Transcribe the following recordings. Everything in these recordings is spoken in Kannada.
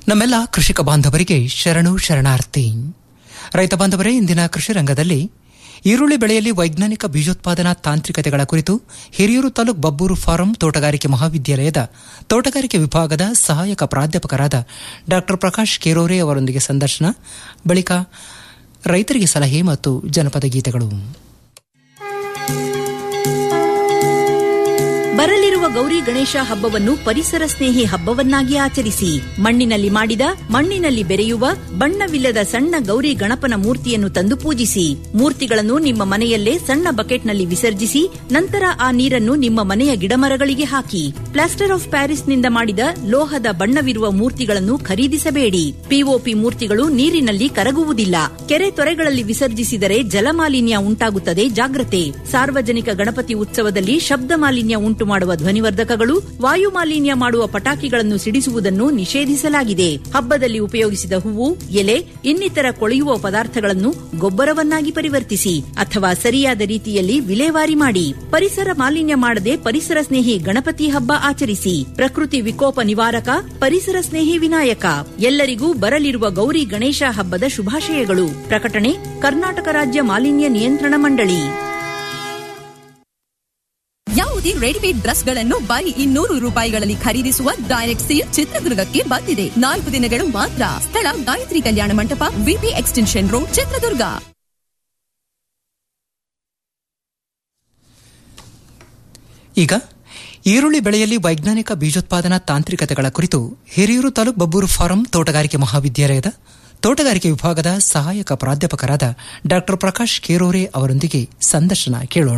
ನಮ್ಮೆಲ್ಲ ಕೃಷಿಕ ಬಾಂಧವರಿಗೆ ಶರಣು ಶರಣಾರ್ಥಿ ರೈತ ಬಾಂಧವರೇ ಇಂದಿನ ಕೃಷಿ ರಂಗದಲ್ಲಿ ಈರುಳ್ಳಿ ಬೆಳೆಯಲ್ಲಿ ವೈಜ್ಞಾನಿಕ ಬೀಜೋತ್ಪಾದನಾ ತಾಂತ್ರಿಕತೆಗಳ ಕುರಿತು ಹಿರಿಯೂರು ತಾಲೂಕ್ ಬಬ್ಬೂರು ಫಾರಂ ತೋಟಗಾರಿಕೆ ಮಹಾವಿದ್ಯಾಲಯದ ತೋಟಗಾರಿಕೆ ವಿಭಾಗದ ಸಹಾಯಕ ಪ್ರಾಧ್ಯಾಪಕರಾದ ಡಾ ಪ್ರಕಾಶ್ ಕೇರೋರೆ ಅವರೊಂದಿಗೆ ಸಂದರ್ಶನ ಬಳಿಕ ರೈತರಿಗೆ ಸಲಹೆ ಮತ್ತು ಜನಪದ ಗೀತೆಗಳು ಬರಲಿರುವ ಗೌರಿ ಗಣೇಶ ಹಬ್ಬವನ್ನು ಪರಿಸರ ಸ್ನೇಹಿ ಹಬ್ಬವನ್ನಾಗಿ ಆಚರಿಸಿ ಮಣ್ಣಿನಲ್ಲಿ ಮಾಡಿದ ಮಣ್ಣಿನಲ್ಲಿ ಬೆರೆಯುವ ಬಣ್ಣವಿಲ್ಲದ ಸಣ್ಣ ಗೌರಿ ಗಣಪನ ಮೂರ್ತಿಯನ್ನು ತಂದು ಪೂಜಿಸಿ ಮೂರ್ತಿಗಳನ್ನು ನಿಮ್ಮ ಮನೆಯಲ್ಲೇ ಸಣ್ಣ ಬಕೆಟ್ನಲ್ಲಿ ವಿಸರ್ಜಿಸಿ ನಂತರ ಆ ನೀರನ್ನು ನಿಮ್ಮ ಮನೆಯ ಗಿಡಮರಗಳಿಗೆ ಹಾಕಿ ಪ್ಲಾಸ್ಟರ್ ಆಫ್ ಪ್ಯಾರಿಸ್ನಿಂದ ಮಾಡಿದ ಲೋಹದ ಬಣ್ಣವಿರುವ ಮೂರ್ತಿಗಳನ್ನು ಖರೀದಿಸಬೇಡಿ ಪಿಒಪಿ ಮೂರ್ತಿಗಳು ನೀರಿನಲ್ಲಿ ಕರಗುವುದಿಲ್ಲ ಕೆರೆ ತೊರೆಗಳಲ್ಲಿ ವಿಸರ್ಜಿಸಿದರೆ ಜಲಮಾಲಿನ್ಯ ಉಂಟಾಗುತ್ತದೆ ಜಾಗ್ರತೆ ಸಾರ್ವಜನಿಕ ಗಣಪತಿ ಉತ್ಸವದಲ್ಲಿ ಶಬ್ದ ಮಾಲಿನ್ಯ ಉಂಟು ಮಾಡುವ ಧ್ವನಿವರ್ಧಕಗಳು ವಾಯು ಮಾಲಿನ್ಯ ಮಾಡುವ ಪಟಾಕಿಗಳನ್ನು ಸಿಡಿಸುವುದನ್ನು ನಿಷೇಧಿಸಲಾಗಿದೆ ಹಬ್ಬದಲ್ಲಿ ಉಪಯೋಗಿಸಿದ ಹೂವು ಎಲೆ ಇನ್ನಿತರ ಕೊಳೆಯುವ ಪದಾರ್ಥಗಳನ್ನು ಗೊಬ್ಬರವನ್ನಾಗಿ ಪರಿವರ್ತಿಸಿ ಅಥವಾ ಸರಿಯಾದ ರೀತಿಯಲ್ಲಿ ವಿಲೇವಾರಿ ಮಾಡಿ ಪರಿಸರ ಮಾಲಿನ್ಯ ಮಾಡದೆ ಪರಿಸರ ಸ್ನೇಹಿ ಗಣಪತಿ ಹಬ್ಬ ಆಚರಿಸಿ ಪ್ರಕೃತಿ ವಿಕೋಪ ನಿವಾರಕ ಪರಿಸರ ಸ್ನೇಹಿ ವಿನಾಯಕ ಎಲ್ಲರಿಗೂ ಬರಲಿರುವ ಗೌರಿ ಗಣೇಶ ಹಬ್ಬದ ಶುಭಾಶಯಗಳು ಪ್ರಕಟಣೆ ಕರ್ನಾಟಕ ರಾಜ್ಯ ಮಾಲಿನ್ಯ ನಿಯಂತ್ರಣ ಮಂಡಳಿ ಯಾವುದೇ ರೆಡಿಮೇಡ್ ಡ್ರೆಸ್ಗಳನ್ನು ಬರೀ ಇನ್ನೂರು ರೂಪಾಯಿಗಳಲ್ಲಿ ಖರೀದಿಸುವ ಡೈರೆಕ್ಟ್ ಸೇಲ್ ಚಿತ್ರದುರ್ಗಕ್ಕೆ ಬಂದಿದೆ ನಾಲ್ಕು ದಿನಗಳು ಮಾತ್ರ ಸ್ಥಳ ಗಾಯತ್ರಿ ಕಲ್ಯಾಣ ಮಂಟಪ ವಿಪಿ ಎಕ್ಸ್ಟೆನ್ಷನ್ ರೋಡ್ ಚಿತ್ರದುರ್ಗ ಈಗ ಈರುಳ್ಳಿ ಬೆಳೆಯಲ್ಲಿ ವೈಜ್ಞಾನಿಕ ಬೀಜೋತ್ಪಾದನಾ ತಾಂತ್ರಿಕತೆಗಳ ಕುರಿತು ಹಿರಿಯೂರು ತಾಲೂಕ್ ಬಬ್ಬೂರು ಫಾರಂ ತೋಟಗಾರಿಕೆ ಮಹಾವಿದ್ಯಾಲಯದ ತೋಟಗಾರಿಕೆ ವಿಭಾಗದ ಸಹಾಯಕ ಪ್ರಾಧ್ಯಾಪಕರಾದ ಡಾ ಪ್ರಕಾಶ್ ಕೇರೋರೆ ಅವರೊಂದಿಗೆ ಸಂದರ್ಶನ ಕೇಳೋಣ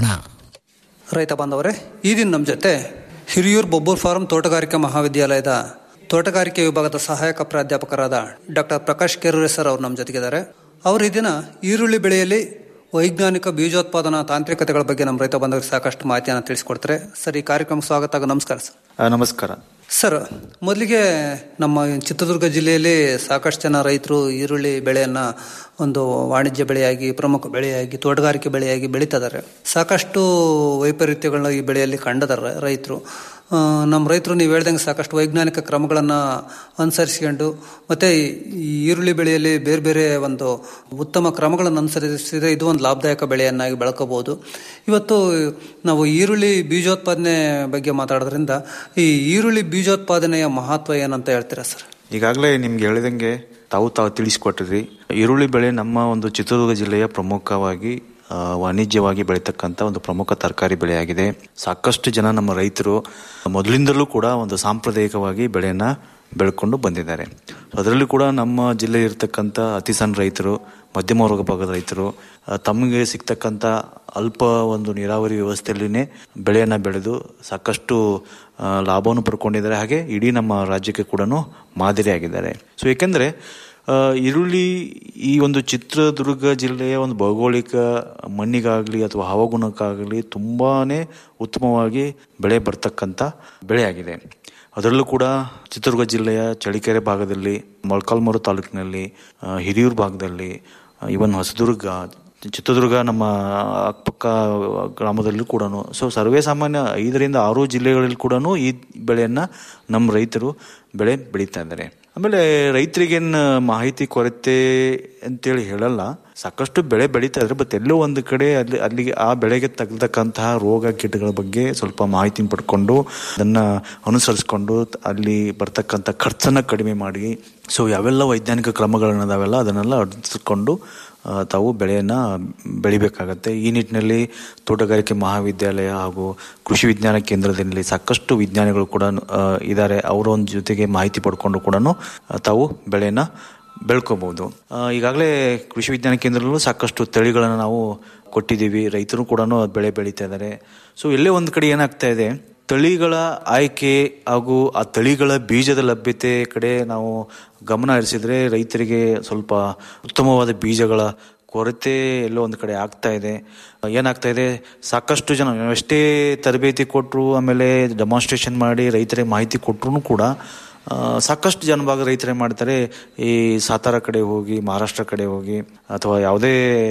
ರೈತ ಬಾಂಧವರೇ ಈ ದಿನ ನಮ್ಮ ಜೊತೆ ಹಿರಿಯೂರು ಬೊಬ್ಬೂರ್ ಫಾರಂ ತೋಟಗಾರಿಕೆ ಮಹಾವಿದ್ಯಾಲಯದ ತೋಟಗಾರಿಕೆ ವಿಭಾಗದ ಸಹಾಯಕ ಪ್ರಾಧ್ಯಾಪಕರಾದ ಡಾಕ್ಟರ್ ಪ್ರಕಾಶ್ ಕೆರೂರೆ ಸರ್ ಅವರು ನಮ್ಮ ಜೊತೆಗಿದ್ದಾರೆ ಅವರು ಈ ದಿನ ಈರುಳ್ಳಿ ಬೆಳೆಯಲ್ಲಿ ವೈಜ್ಞಾನಿಕ ಬೀಜೋತ್ಪಾದನಾ ತಾಂತ್ರಿಕತೆಗಳ ಬಗ್ಗೆ ನಮ್ಮ ರೈತ ಬಾಂಧವರಿಗೆ ಸಾಕಷ್ಟು ಮಾಹಿತಿಯನ್ನು ತಿಳಿಸಿಕೊಡ್ತಾರೆ ಸರ್ ಈ ಕಾರ್ಯಕ್ರಮಕ್ಕೆ ಸ್ವಾಗತ ಹಾಗೂ ನಮಸ್ಕಾರ ಸರ್ ಆ, ನಮಸ್ಕಾರ ಸರ್ ಮೊದಲಿಗೆ ನಮ್ಮ ಚಿತ್ರದುರ್ಗ ಜಿಲ್ಲೆಯಲ್ಲಿ ಸಾಕಷ್ಟು ಜನ ರೈತರು ಈರುಳ್ಳಿ ಬೆಳೆಯನ್ನ ಒಂದು ವಾಣಿಜ್ಯ ಬೆಳೆಯಾಗಿ ಪ್ರಮುಖ ಬೆಳೆಯಾಗಿ ತೋಟಗಾರಿಕೆ ಬೆಳೆಯಾಗಿ ಬೆಳೀತಾ ಇದ್ದಾರೆ ಸಾಕಷ್ಟು ವೈಪರೀತ್ಯಗಳನ್ನ ಈ ಬೆಳೆಯಲ್ಲಿ ಕಂಡಿದ್ದಾರೆ ರೈತರು ಆ, ನಮ್ಮ ರೈತರು ನೀವು ಹೇಳ್ದಂಗೆ ಸಾಕಷ್ಟು ವೈಜ್ಞಾನಿಕ ಕ್ರಮಗಳನ್ನು ಅನುಸರಿಸಿಕೊಂಡು ಮತ್ತೆ ಈ ಈರುಳ್ಳಿ ಬೆಳೆಯಲ್ಲಿ ಬೇರೆ ಬೇರೆ ಒಂದು ಉತ್ತಮ ಕ್ರಮಗಳನ್ನು ಅನುಸರಿಸಿದರೆ ಇದು ಒಂದು ಲಾಭದಾಯಕ ಬೆಳೆಯನ್ನಾಗಿ ಬೆಳ್ಕೋಬಹುದು ಇವತ್ತು ನಾವು ಈರುಳ್ಳಿ ಬೀಜೋತ್ಪಾದನೆ ಬಗ್ಗೆ ಮಾತಾಡೋದ್ರಿಂದ ಈ ಈರುಳ್ಳಿ ಬೀಜೋತ್ಪಾದನೆಯ ಮಹತ್ವ ಏನಂತ ಹೇಳ್ತೀರಾ ಸರ್ ಈಗಾಗಲೇ ನಿಮ್ಗೆ ಹೇಳಿದಂಗೆ ತಾವು ತಾವು ತಿಳಿಸ್ಕೊಟ್ಟಿದ್ರಿ ಈರುಳ್ಳಿ ಬೆಳೆ ನಮ್ಮ ಒಂದು ಚಿತ್ರದುರ್ಗ ಜಿಲ್ಲೆಯ ಪ್ರಮುಖವಾಗಿ ಆ, ವಾಣಿಜ್ಯವಾಗಿ ಬೆಳೀತಕ್ಕಂಥ ಒಂದು ಪ್ರಮುಖ ತರಕಾರಿ ಬೆಳೆಯಾಗಿದೆ ಸಾಕಷ್ಟು ಜನ ನಮ್ಮ ರೈತರು ಮೊದಲಿಂದಲೂ ಕೂಡ ಒಂದು ಸಾಂಪ್ರದಾಯಿಕವಾಗಿ ಬೆಳೆಯನ್ನ ಬೆಳ್ಕೊಂಡು ಬಂದಿದ್ದಾರೆ ಅದರಲ್ಲೂ ಕೂಡ ನಮ್ಮ ಜಿಲ್ಲೆ ಇರತಕ್ಕಂಥ ಅತಿ ಸಣ್ಣ ರೈತರು ಮಧ್ಯಮ ವರ್ಗ ಭಾಗದ ರೈತರು ಆ, ತಮಗೆ ಸಿಗ್ತಕ್ಕಂಥ ಅಲ್ಪ ಒಂದು ನೀರಾವರಿ ವ್ಯವಸ್ಥೆಯಲ್ಲಿನೇ ಬೆಳೆಯನ್ನ ಬೆಳೆದು ಸಾಕಷ್ಟು ಆ, ಲಾಭವನ್ನು ಪಡ್ಕೊಂಡಿದ್ದಾರೆ ಹಾಗೆ ಇಡೀ ನಮ್ಮ ರಾಜ್ಯಕ್ಕೆ ಕೂಡ ಮಾದರಿಯಾಗಿದ್ದಾರೆ ಸೊ ಏಕೆಂದರೆ ಆ, ಈರುಳ್ಳಿ ಈ ಒಂದು ಚಿತ್ರದುರ್ಗ ಜಿಲ್ಲೆಯ ಒಂದು ಭೌಗೋಳಿಕ ಮಣ್ಣಿಗಾಗಲಿ ಅಥವಾ ಹವಾಗುಣಕ್ಕಾಗಲಿ ತುಂಬಾನೇ ಉತ್ತಮವಾಗಿ ಬೆಳೆ ಬರ್ತಕ್ಕಂಥ ಬೆಳೆಯಾಗಿದೆ ಅದರಲ್ಲೂ ಕೂಡ ಚಿತ್ರದುರ್ಗ ಜಿಲ್ಲೆಯ ಚಳಿಕೆರೆ ಭಾಗದಲ್ಲಿ ಮೊಳಕಾಲ್ಮೂರು ತಾಲೂಕಿನಲ್ಲಿ ಆ, ಹಿರಿಯೂರು ಭಾಗದಲ್ಲಿ ಇವನ್ ಹೊಸದುರ್ಗ ಚಿತ್ರದುರ್ಗ ನಮ್ಮ ಅಕ್ಕಪಕ್ಕ ಗ್ರಾಮದಲ್ಲೂ ಕೂಡ ಸೊ ಸರ್ವೇ ಸಾಮಾನ್ಯ ಐದರಿಂದ ಆರು ಜಿಲ್ಲೆಗಳಲ್ಲಿ ಕೂಡ ಈ ಬೆಳೆಯನ್ನ ನಮ್ಮ ರೈತರು ಬೆಳೆ ಬೆಳೀತಾ ಇದ್ದಾರೆ ಆಮೇಲೆ ರೈತರಿಗೇನು ಮಾಹಿತಿ ಕೊರತೆ ಅಂತೇಳಿ ಹೇಳಲ್ಲ ಸಾಕಷ್ಟು ಬೆಳೆ ಬೆಳೀತಾ ಇದ್ರೆ ಬಟ್ ಎಲ್ಲೋ ಒಂದು ಕಡೆ ಅಲ್ಲಿ ಅಲ್ಲಿಗೆ ಆ ಬೆಳೆಗೆ ತಗತಕ್ಕಂತಹ ರೋಗ ಕೀಟಗಳ ಬಗ್ಗೆ ಸ್ವಲ್ಪ ಮಾಹಿತಿ ಪಡ್ಕೊಂಡು ಅದನ್ನ ಅನುಸರಿಸ್ಕೊಂಡು ಅಲ್ಲಿ ಬರ್ತಕ್ಕಂಥ ಖರ್ಚನ್ನ ಕಡಿಮೆ ಮಾಡಿ ಸೊ ಯಾವೆಲ್ಲ ವೈಜ್ಞಾನಿಕ ಕ್ರಮಗಳನ್ನದಾವೆಲ್ಲ ಅದನ್ನೆಲ್ಲ ಅನುಸರಿಸ್ಕೊಂಡು ಆ, ತಾವು ಬೆಳೆಯನ್ನ ಬೆಳಿಬೇಕಾಗತ್ತೆ ಈ ನಿಟ್ಟಿನಲ್ಲಿ ತೋಟಗಾರಿಕೆ ಮಹಾವಿದ್ಯಾಲಯ ಹಾಗೂ ಕೃಷಿ ವಿಜ್ಞಾನ ಕೇಂದ್ರದಲ್ಲಿ ಸಾಕಷ್ಟು ವಿಜ್ಞಾನಿಗಳು ಕೂಡ ಆ, ಇದ್ದಾರೆ ಅವರ ಒಂದು ಜೊತೆಗೆ ಮಾಹಿತಿ ಪಡ್ಕೊಂಡು ಕೂಡ ತಾವು ಬೆಳೆಯನ್ನ ಬೆಳ್ಕೋಬಹುದು ಈಗಾಗಲೇ ಕೃಷಿ ವಿಜ್ಞಾನ ಕೇಂದ್ರದಲ್ಲೂ ಸಾಕಷ್ಟು ತಳಿಗಳನ್ನು ನಾವು ಕೊಟ್ಟಿದ್ದೀವಿ ರೈತರು ಕೂಡ ಬೆಳೆ ಬೆಳೀತಾ ಇದ್ದಾರೆ ಸೊ ಎಲ್ಲೇ ಒಂದು ಕಡೆ ಏನಾಗ್ತಾ ಇದೆ ತಳಿಗಳ ಆಯ್ಕೆ ಹಾಗೂ ಆ ತಳಿಗಳ ಬೀಜದ ಲಭ್ಯತೆ ಕಡೆ ನಾವು ಗಮನ ಹರಿಸಿದ್ರೆ ರೈತರಿಗೆ ಸ್ವಲ್ಪ ಉತ್ತಮವಾದ ಬೀಜಗಳ ಕೊರತೆ ಎಲ್ಲೋ ಒಂದು ಕಡೆ ಆಗ್ತಾ ಇದೆ ಏನಾಗ್ತಾ ಇದೆ ಸಾಕಷ್ಟು ಜನ ಎಷ್ಟೇ ತರಬೇತಿ ಕೊಟ್ಟರು ಆಮೇಲೆ ಡೆಮಾನ್ಸ್ಟ್ರೇಷನ್ ಮಾಡಿ ರೈತರಿಗೆ ಮಾಹಿತಿ ಕೊಟ್ಟರು ಕೂಡ ಆ, ಸಾಕಷ್ಟು ಜನ ಭಾಗ ರೈತರು ಏನ್ ಮಾಡ್ತಾರೆ ಈ ಸಾತಾರ ಕಡೆ ಹೋಗಿ ಮಹಾರಾಷ್ಟ್ರ ಕಡೆ ಹೋಗಿ ಅಥವಾ ಯಾವುದೇ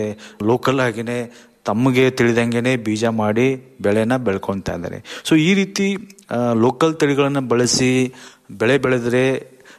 ಲೋಕಲ್ ಆಗಿನೇ ತಮಗೆ ತಿಳಿದಂಗೆನೆ ಬೀಜ ಮಾಡಿ ಬೆಳೆನ ಬೆಳ್ಕೊತಾ ಇದ್ದಾರೆ ಸೊ ಈ ರೀತಿ ಲೋಕಲ್ ತಳಿಗಳನ್ನು ಬಳಸಿ ಬೆಳೆ ಬೆಳೆದ್ರೆ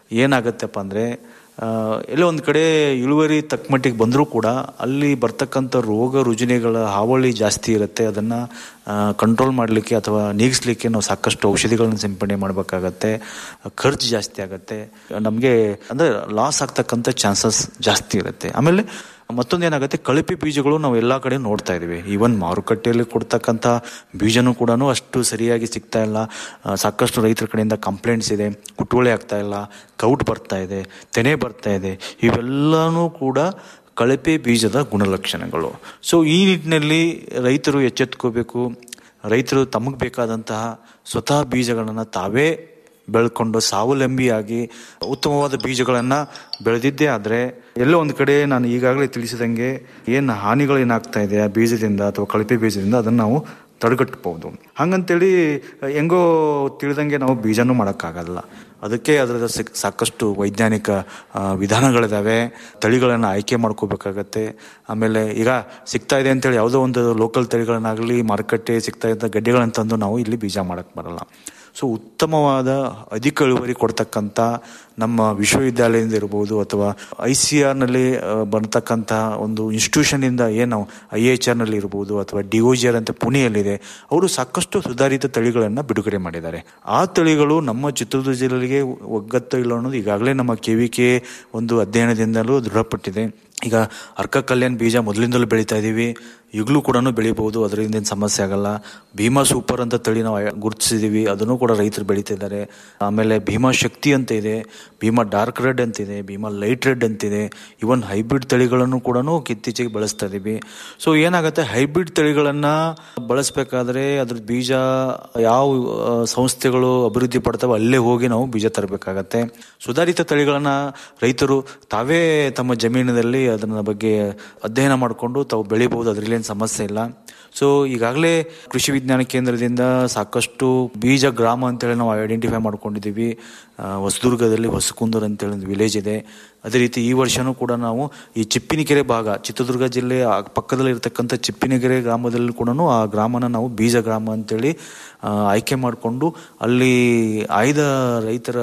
ಏನಾಗತ್ತಪ್ಪ ಅಂದರೆ ಎಲ್ಲೋ ಒಂದು ಕಡೆ ಇಳುವರಿ ತಕ್ಕ ಮಟ್ಟಿಗೆ ಬಂದರೂ ಕೂಡ ಅಲ್ಲಿ ಬರ್ತಕ್ಕಂಥ ರೋಗ ರುಜಿನಗಳ ಹಾವಳಿ ಜಾಸ್ತಿ ಇರುತ್ತೆ ಅದನ್ನು ಕಂಟ್ರೋಲ್ ಮಾಡಲಿಕ್ಕೆ ಅಥವಾ ನೀಗಿಸ್ಲಿಕ್ಕೆ ನಾವು ಸಾಕಷ್ಟು ಔಷಧಿಗಳನ್ನು ಸಿಂಪಡಣೆ ಮಾಡಬೇಕಾಗತ್ತೆ ಖರ್ಚು ಜಾಸ್ತಿ ಆಗುತ್ತೆ ನಮಗೆ ಅಂದರೆ ಲಾಸ್ ಆಗ್ತಕ್ಕಂಥ ಚಾನ್ಸಸ್ ಜಾಸ್ತಿ ಇರುತ್ತೆ ಆಮೇಲೆ ಮತ್ತೊಂದು ಏನಾಗುತ್ತೆ ಕಳಪೆ ಬೀಜಗಳು ನಾವು ಎಲ್ಲ ಕಡೆ ನೋಡ್ತಾ ಇದೀವಿ ಈವನ್ ಮಾರುಕಟ್ಟೆಯಲ್ಲಿ ಕೊಡ್ತಕ್ಕಂಥ ಬೀಜನೂ ಕೂಡ ಅಷ್ಟು ಸರಿಯಾಗಿ ಸಿಗ್ತಾ ಇಲ್ಲ ಆ, ಸಾಕಷ್ಟು ರೈತರ ಕಡೆಯಿಂದ ಕಂಪ್ಲೇಂಟ್ಸ್ ಇದೆ ಕುಟ್ಟುವಳಿ ಆಗ್ತಾ ಇಲ್ಲ ಕೌಟ್ ಬರ್ತಾ ಇದೆ ತೆನೆ ಬರ್ತಾ ಇದೆ ಇವೆಲ್ಲನೂ ಕೂಡ ಕಳಪೆ ಬೀಜದ ಗುಣಲಕ್ಷಣಗಳು ಸೊ ಈ ನಿಟ್ಟಿನಲ್ಲಿ ರೈತರು ಎಚ್ಚೆತ್ಕೋಬೇಕು ರೈತರು ತಮಗೆ ಬೇಕಾದಂತಹ ಸ್ವತಃ ಬೀಜಗಳನ್ನು ತಾವೇ ಬೆಳ್ಕೊಂಡು ಸ್ವಾವಲಂಬಿಯಾಗಿ ಉತ್ತಮವಾದ ಬೀಜಗಳನ್ನು ಬೆಳೆದಿದ್ದೇ ಆದರೆ ಎಲ್ಲೋ ಒಂದು ಕಡೆ ನಾನು ಈಗಾಗಲೇ ತಿಳಿಸಿದಂಗೆ ಏನು ಹಾನಿಗಳೇನಾಗ್ತಾ ಇದೆ ಆ ಬೀಜದಿಂದ ಅಥವಾ ಕಳಪೆ ಬೀಜದಿಂದ ಅದನ್ನು ನಾವು ತಡೆಗಟ್ಟಬಹುದು ಹಂಗಂತೇಳಿ ಹೆಂಗೋ ತಿಳಿದಂಗೆ ನಾವು ಬೀಜನೂ ಮಾಡೋಕ್ಕಾಗಲ್ಲ ಅದಕ್ಕೆ ಅದರ ಸಿಕ್- ಸಾಕಷ್ಟು ವೈಜ್ಞಾನಿಕ ಆ, ವಿಧಾನಗಳಿದಾವೆ ತಳಿಗಳನ್ನು ಆಯ್ಕೆ ಮಾಡ್ಕೋಬೇಕಾಗತ್ತೆ ಆಮೇಲೆ ಈಗ ಸಿಗ್ತಾ ಇದೆ ಅಂತೇಳಿ ಯಾವುದೋ ಒಂದು ಲೋಕಲ್ ತಳಿಗಳನ್ನಾಗಲಿ ಮಾರುಕಟ್ಟೆ ಸಿಗ್ತಾ ಇದ್ದ ಗಡ್ಡೆಗಳನ್ನ ತಂದು ನಾವು ಇಲ್ಲಿ ಬೀಜ ಮಾಡಕ್ಕೆ ಬರಲ್ಲ ಸೊ ಉತ್ತಮವಾದ ಅಧಿಕ ಇಳುವರಿ ಕೊಡ್ತಕ್ಕಂಥ ನಮ್ಮ ವಿಶ್ವವಿದ್ಯಾಲಯದಿಂದ ಇರ್ಬೋದು ಅಥವಾ ಐ ಸಿ ಆರ್ನಲ್ಲಿ ಬರ್ತಕ್ಕಂಥ ಒಂದು ಇನ್ಸ್ಟಿಟ್ಯೂಷನಿಂದ ಏನು ಐ ಎಚ್ ಆರ್ನಲ್ಲಿ ಇರ್ಬೋದು ಅಥವಾ ಡಿ ಒ ಜಿ ಆರ್ ಅಂತ ಪುಣೆಯಲ್ಲಿದೆ ಅವರು ಸಾಕಷ್ಟು ಸುಧಾರಿತ ತಳಿಗಳನ್ನು ಬಿಡುಗಡೆ ಮಾಡಿದ್ದಾರೆ ಆ ತಳಿಗಳು ನಮ್ಮ ಚಿತ್ರದುರ್ಗ ಜಿಲ್ಲೆಗೆ ಒಗ್ಗತ್ತು ಇಲ್ಲ ಅನ್ನೋದು ಈಗಾಗಲೇ ನಮ್ಮ ಕೆ ವಿ ಕೆ ಒಂದು ಅಧ್ಯಯನದಿಂದಲೂ ದೃಢಪಟ್ಟಿದೆ ಈಗ ಅರ್ಕ ಕಲ್ಯಾಣ್ ಬೀಜ ಮೊದಲಿಂದಲೂ ಬೆಳೀತಾ ಇದ್ದೀವಿ ಈಗಲೂ ಕೂಡ ಬೆಳಿಬಹುದು ಅದರಿಂದ ಏನು ಸಮಸ್ಯೆ ಆಗಲ್ಲ ಭೀಮಾ ಸೂಪರ್ ಅಂತ ತಳಿ ನಾವು ಗುರುತಿಸಿದೀವಿ ಅದನ್ನು ಕೂಡ ರೈತರು ಬೆಳೀತಿದ್ದಾರೆ ಆಮೇಲೆ ಭೀಮಾ ಶಕ್ತಿ ಅಂತ ಇದೆ ಭೀಮಾ ಡಾರ್ಕ್ ರೆಡ್ ಅಂತಿದೆ ಭೀಮಾ ಲೈಟ್ ರೆಡ್ ಅಂತಿದೆ ಇವನ್ ಹೈಬ್ರಿಡ್ ತಳಿಗಳನ್ನು ಕೂಡ ಇತ್ತೀಚೆಗೆ ಬಳಸ್ತಾ ಇದೀವಿ ಸೊ ಏನಾಗುತ್ತೆ ಹೈಬ್ರಿಡ್ ತಳಿಗಳನ್ನು ಬಳಸಬೇಕಾದ್ರೆ ಅದ್ರ ಬೀಜ ಯಾವ ಆ, ಸಂಸ್ಥೆಗಳು ಅಭಿವೃದ್ಧಿ ಪಡ್ತಾವೆ ಅಲ್ಲೇ ಹೋಗಿ ನಾವು ಬೀಜ ತರಬೇಕಾಗತ್ತೆ ಸುಧಾರಿತ ತಳಿಗಳನ್ನ ರೈತರು ತಾವೇ ತಮ್ಮ ಜಮೀನಿನಲ್ಲಿ ಅದನ್ನ ಬಗ್ಗೆ ಅಧ್ಯಯನ ಮಾಡಿಕೊಂಡು ತಾವು ಬೆಳಿಬಹುದು ಅದರಲ್ಲೇನು ಸಮಸ್ಯೆ ಇಲ್ಲ ಸೊ ಈಗಾಗಲೇ ಕೃಷಿ ವಿಜ್ಞಾನ ಕೇಂದ್ರದಿಂದ ಸಾಕಷ್ಟು ಬೀಜ ಗ್ರಾಮ ಅಂತೇಳಿ ನಾವು ಐಡೆಂಟಿಫೈ ಮಾಡ್ಕೊಂಡಿದ್ದೀವಿ ಆ, ಹೊಸದುರ್ಗದಲ್ಲಿ ಹೊಸಕುಂದೂರು ಅಂತೇಳಿ ಒಂದು ವಿಲೇಜ್ ಇದೆ ಅದೇ ರೀತಿ ಈ ವರ್ಷನೂ ಕೂಡ ನಾವು ಈ ಚಿಪ್ಪಿನಕೆರೆ ಭಾಗ ಚಿತ್ರದುರ್ಗ ಜಿಲ್ಲೆ ಆ ಪಕ್ಕದಲ್ಲಿ ಇರತಕ್ಕಂಥ ಚಿಪ್ಪಿನಕೆರೆ ಗ್ರಾಮದಲ್ಲಿ ಕೂಡ ಆ ಗ್ರಾಮನ ನಾವು ಬೀಜ ಗ್ರಾಮ ಅಂತೇಳಿ ಆ, ಆಯ್ಕೆ ಮಾಡಿಕೊಂಡು ಅಲ್ಲಿ ಆಯ್ದ ರೈತರ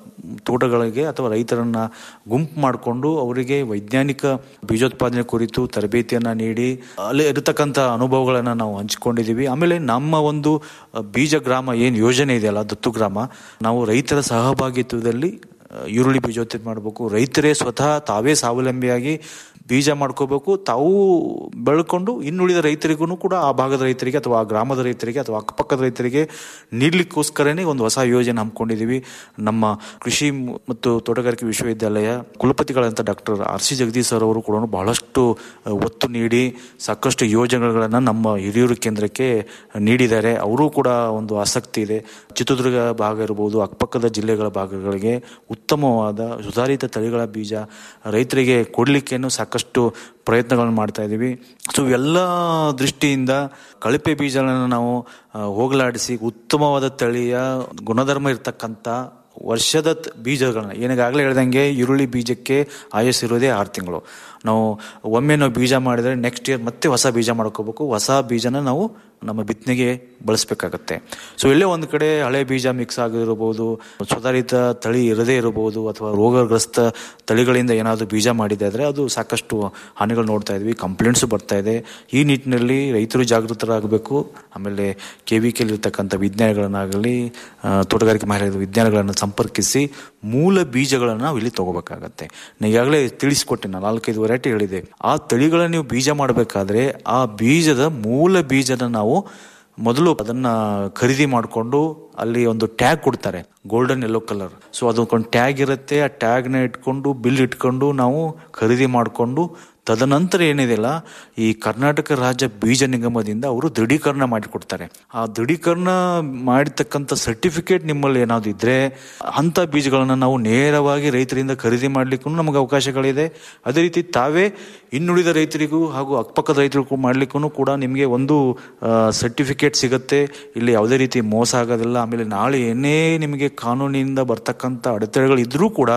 ತೋಟಗಳಿಗೆ ಅಥವಾ ರೈತರನ್ನ ಗುಂಪು ಮಾಡಿಕೊಂಡು ಅವರಿಗೆ ವೈಜ್ಞಾನಿಕ ಬೀಜೋತ್ಪಾದನೆ ಕುರಿತು ತರಬೇತಿಯನ್ನ ನೀಡಿ ಅಲ್ಲಿ ಇರತಕ್ಕಂಥ ಅನುಭವಗಳನ್ನ ನಾವು ಹಂಚಿಕೊಂಡಿದ್ದೀವಿ ಆಮೇಲೆ ನಮ್ಮ ಒಂದು ಆ, ಬೀಜ ಗ್ರಾಮ ಏನು ಯೋಜನೆ ಇದೆಯಲ್ಲ ದತ್ತು ಗ್ರಾಮ ನಾವು ರೈತರ ಸಹಭಾಗಿತ್ವದಲ್ಲಿ ಆ, ಈರುಳ್ಳಿ ಬೀಜೋತ್ಪಾದನೆ ಮಾಡಬೇಕು ರೈತರೇ ಸ್ವತಃ ತಾವೇ ಸ್ವಾವಲಂಬಿಯಾಗಿ ಬೀಜ ಮಾಡ್ಕೋಬೇಕು ತಾವು ಬೆಳ್ಕೊಂಡು ಇನ್ನುಳಿದ ರೈತರಿಗೂ ಕೂಡ ಆ ಭಾಗದ ರೈತರಿಗೆ ಅಥವಾ ಆ ಗ್ರಾಮದ ರೈತರಿಗೆ ಅಥವಾ ಅಕ್ಕಪಕ್ಕದ ರೈತರಿಗೆ ನೀಡ್ಲಿಕ್ಕೋಸ್ಕರನೇ ಒಂದು ಹೊಸ ಯೋಜನೆ ಹಮ್ಮಿಕೊಂಡಿದ್ದೀವಿ ನಮ್ಮ ಕೃಷಿ ಮ್- ಮತ್ತು ತೋಟಗಾರಿಕೆ ವಿಶ್ವವಿದ್ಯಾಲಯ ಕುಲಪತಿಗಳಂತ doctor R C Jagadish sir ಅವರು ಕೂಡ ಬಹಳಷ್ಟು ಆ, ಒತ್ತು ನೀಡಿ ಸಾಕಷ್ಟು ಯೋಜನೆಗಳನ್ನು ನಮ್ಮ ಹಿರಿಯೂರು ಕೇಂದ್ರಕ್ಕೆ ನೀಡಿದ್ದಾರೆ ಅವರು ಕೂಡ ಒಂದು ಆಸಕ್ತಿ ಇದೆ ಚಿತ್ರದುರ್ಗ ಭಾಗ ಇರ್ಬೋದು ಅಕ್ಕಪಕ್ಕದ ಜಿಲ್ಲೆಗಳ ಭಾಗಗಳಿಗೆ ಉತ್ತಮವಾದ ಸುಧಾರಿತ ತಳಿಗಳ ಬೀಜ ರೈತರಿಗೆ ಕೊಡಲಿಕ್ಕೇನು ಸಾಕಷ್ಟು ಪ್ರಯತ್ನಗಳನ್ನು ಮಾಡ್ತಾ ಇದ್ದೀವಿ ಸೊ ಎಲ್ಲ ದೃಷ್ಟಿಯಿಂದ ಕಳಪೆ ಬೀಜಗಳನ್ನು ನಾವು ಆ, ಹೋಗಲಾಡಿಸಿ ಉತ್ತಮವಾದ ತಳಿಯ ಗುಣಧರ್ಮ ಇರ್ತಕ್ಕಂಥ ವರ್ಷದ ತ್- ಬೀಜಗಳನ್ನ ಏನಾಗಲೇ ಹೇಳ್ದಂಗೆ ಈರುಳ್ಳಿ ಬೀಜಕ್ಕೆ ಆಯಸ್ಸು ಇರೋದೇ ಆರು ತಿಂಗಳು ನಾವು ಒಮ್ಮೆ ನಾವು ಬೀಜ ಮಾಡಿದರೆ ನೆಕ್ಸ್ಟ್ ಇಯರ್ ಮತ್ತೆ ಹೊಸ ಬೀಜ ಮಾಡ್ಕೋಬೇಕು ಹೊಸ ಬೀಜನ ನಾವು ನಮ್ಮ ಬಿತ್ತನೆಗೆ ಬಳಸಬೇಕಾಗತ್ತೆ ಸೊ ಎಲ್ಲೇ ಒಂದು ಕಡೆ ಹಳೆ ಬೀಜ ಮಿಕ್ಸ್ ಆಗಿರಬಹುದು ಸುಧಾರಿತ ತಳಿ ಇರದೇ ಇರಬಹುದು ಅಥವಾ ರೋಗಗ್ರಸ್ತ ತಳಿಗಳಿಂದ ಏನಾದರೂ ಬೀಜ ಮಾಡಿದೆ ಆದರೆ ಅದು ಸಾಕಷ್ಟು ಹಾನಿಗಳು ನೋಡ್ತಾ ಇದ್ವಿ ಕಂಪ್ಲೇಂಟ್ಸ್ ಬರ್ತಾ ಇದೆ ಈ ನಿಟ್ಟಿನಲ್ಲಿ ರೈತರು ಜಾಗೃತರಾಗಬೇಕು ಆಮೇಲೆ ಕೆ ವಿ ಇರ್ತಕ್ಕಂಥ ವಿಜ್ಞಾನಿಗಳನ್ನಾಗಲಿ ಆ, ತೋಟಗಾರಿಕೆ ಮಹಿಳೆಯರ ವಿಜ್ಞಾನಿಗಳನ್ನು ಸಂಪರ್ಕಿಸಿ ಮೂಲ ಬೀಜಗಳನ್ನು ನಾವು ಇಲ್ಲಿ ತಗೋಬೇಕಾಗತ್ತೆ ನಾನು ಈಗಾಗಲೇ ತಿಳಿಸ್ಕೊಟ್ಟೆ ನಾನು ನಾಲ್ಕೈದು ವೆರೈಟಿ ಹೇಳಿದೆ ಆ ತಳಿಗಳನ್ನ ನೀವು ಬೀಜ ಮಾಡಬೇಕಾದ್ರೆ ಆ ಬೀಜದ ಮೂಲ ಬೀಜನ ನಾವು ಮೊದಲು ಅದನ್ನ ಖರೀದಿ ಮಾಡಿಕೊಂಡು ಅಲ್ಲಿ ಒಂದು ಟ್ಯಾಗ್ ಕೊಡ್ತಾರೆ ಗೋಲ್ಡನ್ ಯೆಲ್ಲೋ ಕಲರ್ ಸೊ ಅದಕ್ಕೊಂದು ಟ್ಯಾಗ್ ಇರುತ್ತೆ ಆ ಟ್ಯಾಗ್ನ ಇಟ್ಕೊಂಡು ಬಿಲ್ ಇಟ್ಕೊಂಡು ನಾವು ಖರೀದಿ ಮಾಡಿಕೊಂಡು ತದನಂತರ ಏನಿದೆಯಲ್ಲ ಈ ಕರ್ನಾಟಕ ರಾಜ್ಯ ಬೀಜ ನಿಗಮದಿಂದ ಅವರು ದೃಢೀಕರಣ ಮಾಡಿಕೊಡ್ತಾರೆ ಆ ದೃಢೀಕರಣ ಮಾಡಿರ್ತಕ್ಕಂಥ ಸರ್ಟಿಫಿಕೇಟ್ ನಿಮ್ಮಲ್ಲಿ ಏನಾದ್ರು ಇದ್ರೆ ಅಂತ ಬೀಜಗಳನ್ನ ನಾವು ನೇರವಾಗಿ ರೈತರಿಂದ ಖರೀದಿ ಮಾಡ್ಲಿಕ್ಕೂ ನಮಗೆ ಅವಕಾಶಗಳಿದೆ ಅದೇ ರೀತಿ ತಾವೇ ಇನ್ನುಳಿದ ರೈತರಿಗೂ ಹಾಗೂ ಅಕ್ಕಪಕ್ಕದ ರೈತರಿಗೂ ಮಾಡ್ಲಿಕ್ಕೂ ಕೂಡ ನಿಮಗೆ ಒಂದು ಸರ್ಟಿಫಿಕೇಟ್ ಸಿಗುತ್ತೆ ಇಲ್ಲಿ ಯಾವುದೇ ರೀತಿ ಮೋಸ ಆಗೋದಿಲ್ಲ ಆಮೇಲೆ ನಾಳೆ ಏನೇ ನಿಮಗೆ ಕಾನೂನಿನಿಂದ ಬರ್ತಕ್ಕಂಥ ಅಡೆತಡೆಗಳು ಇದ್ರೂ ಕೂಡ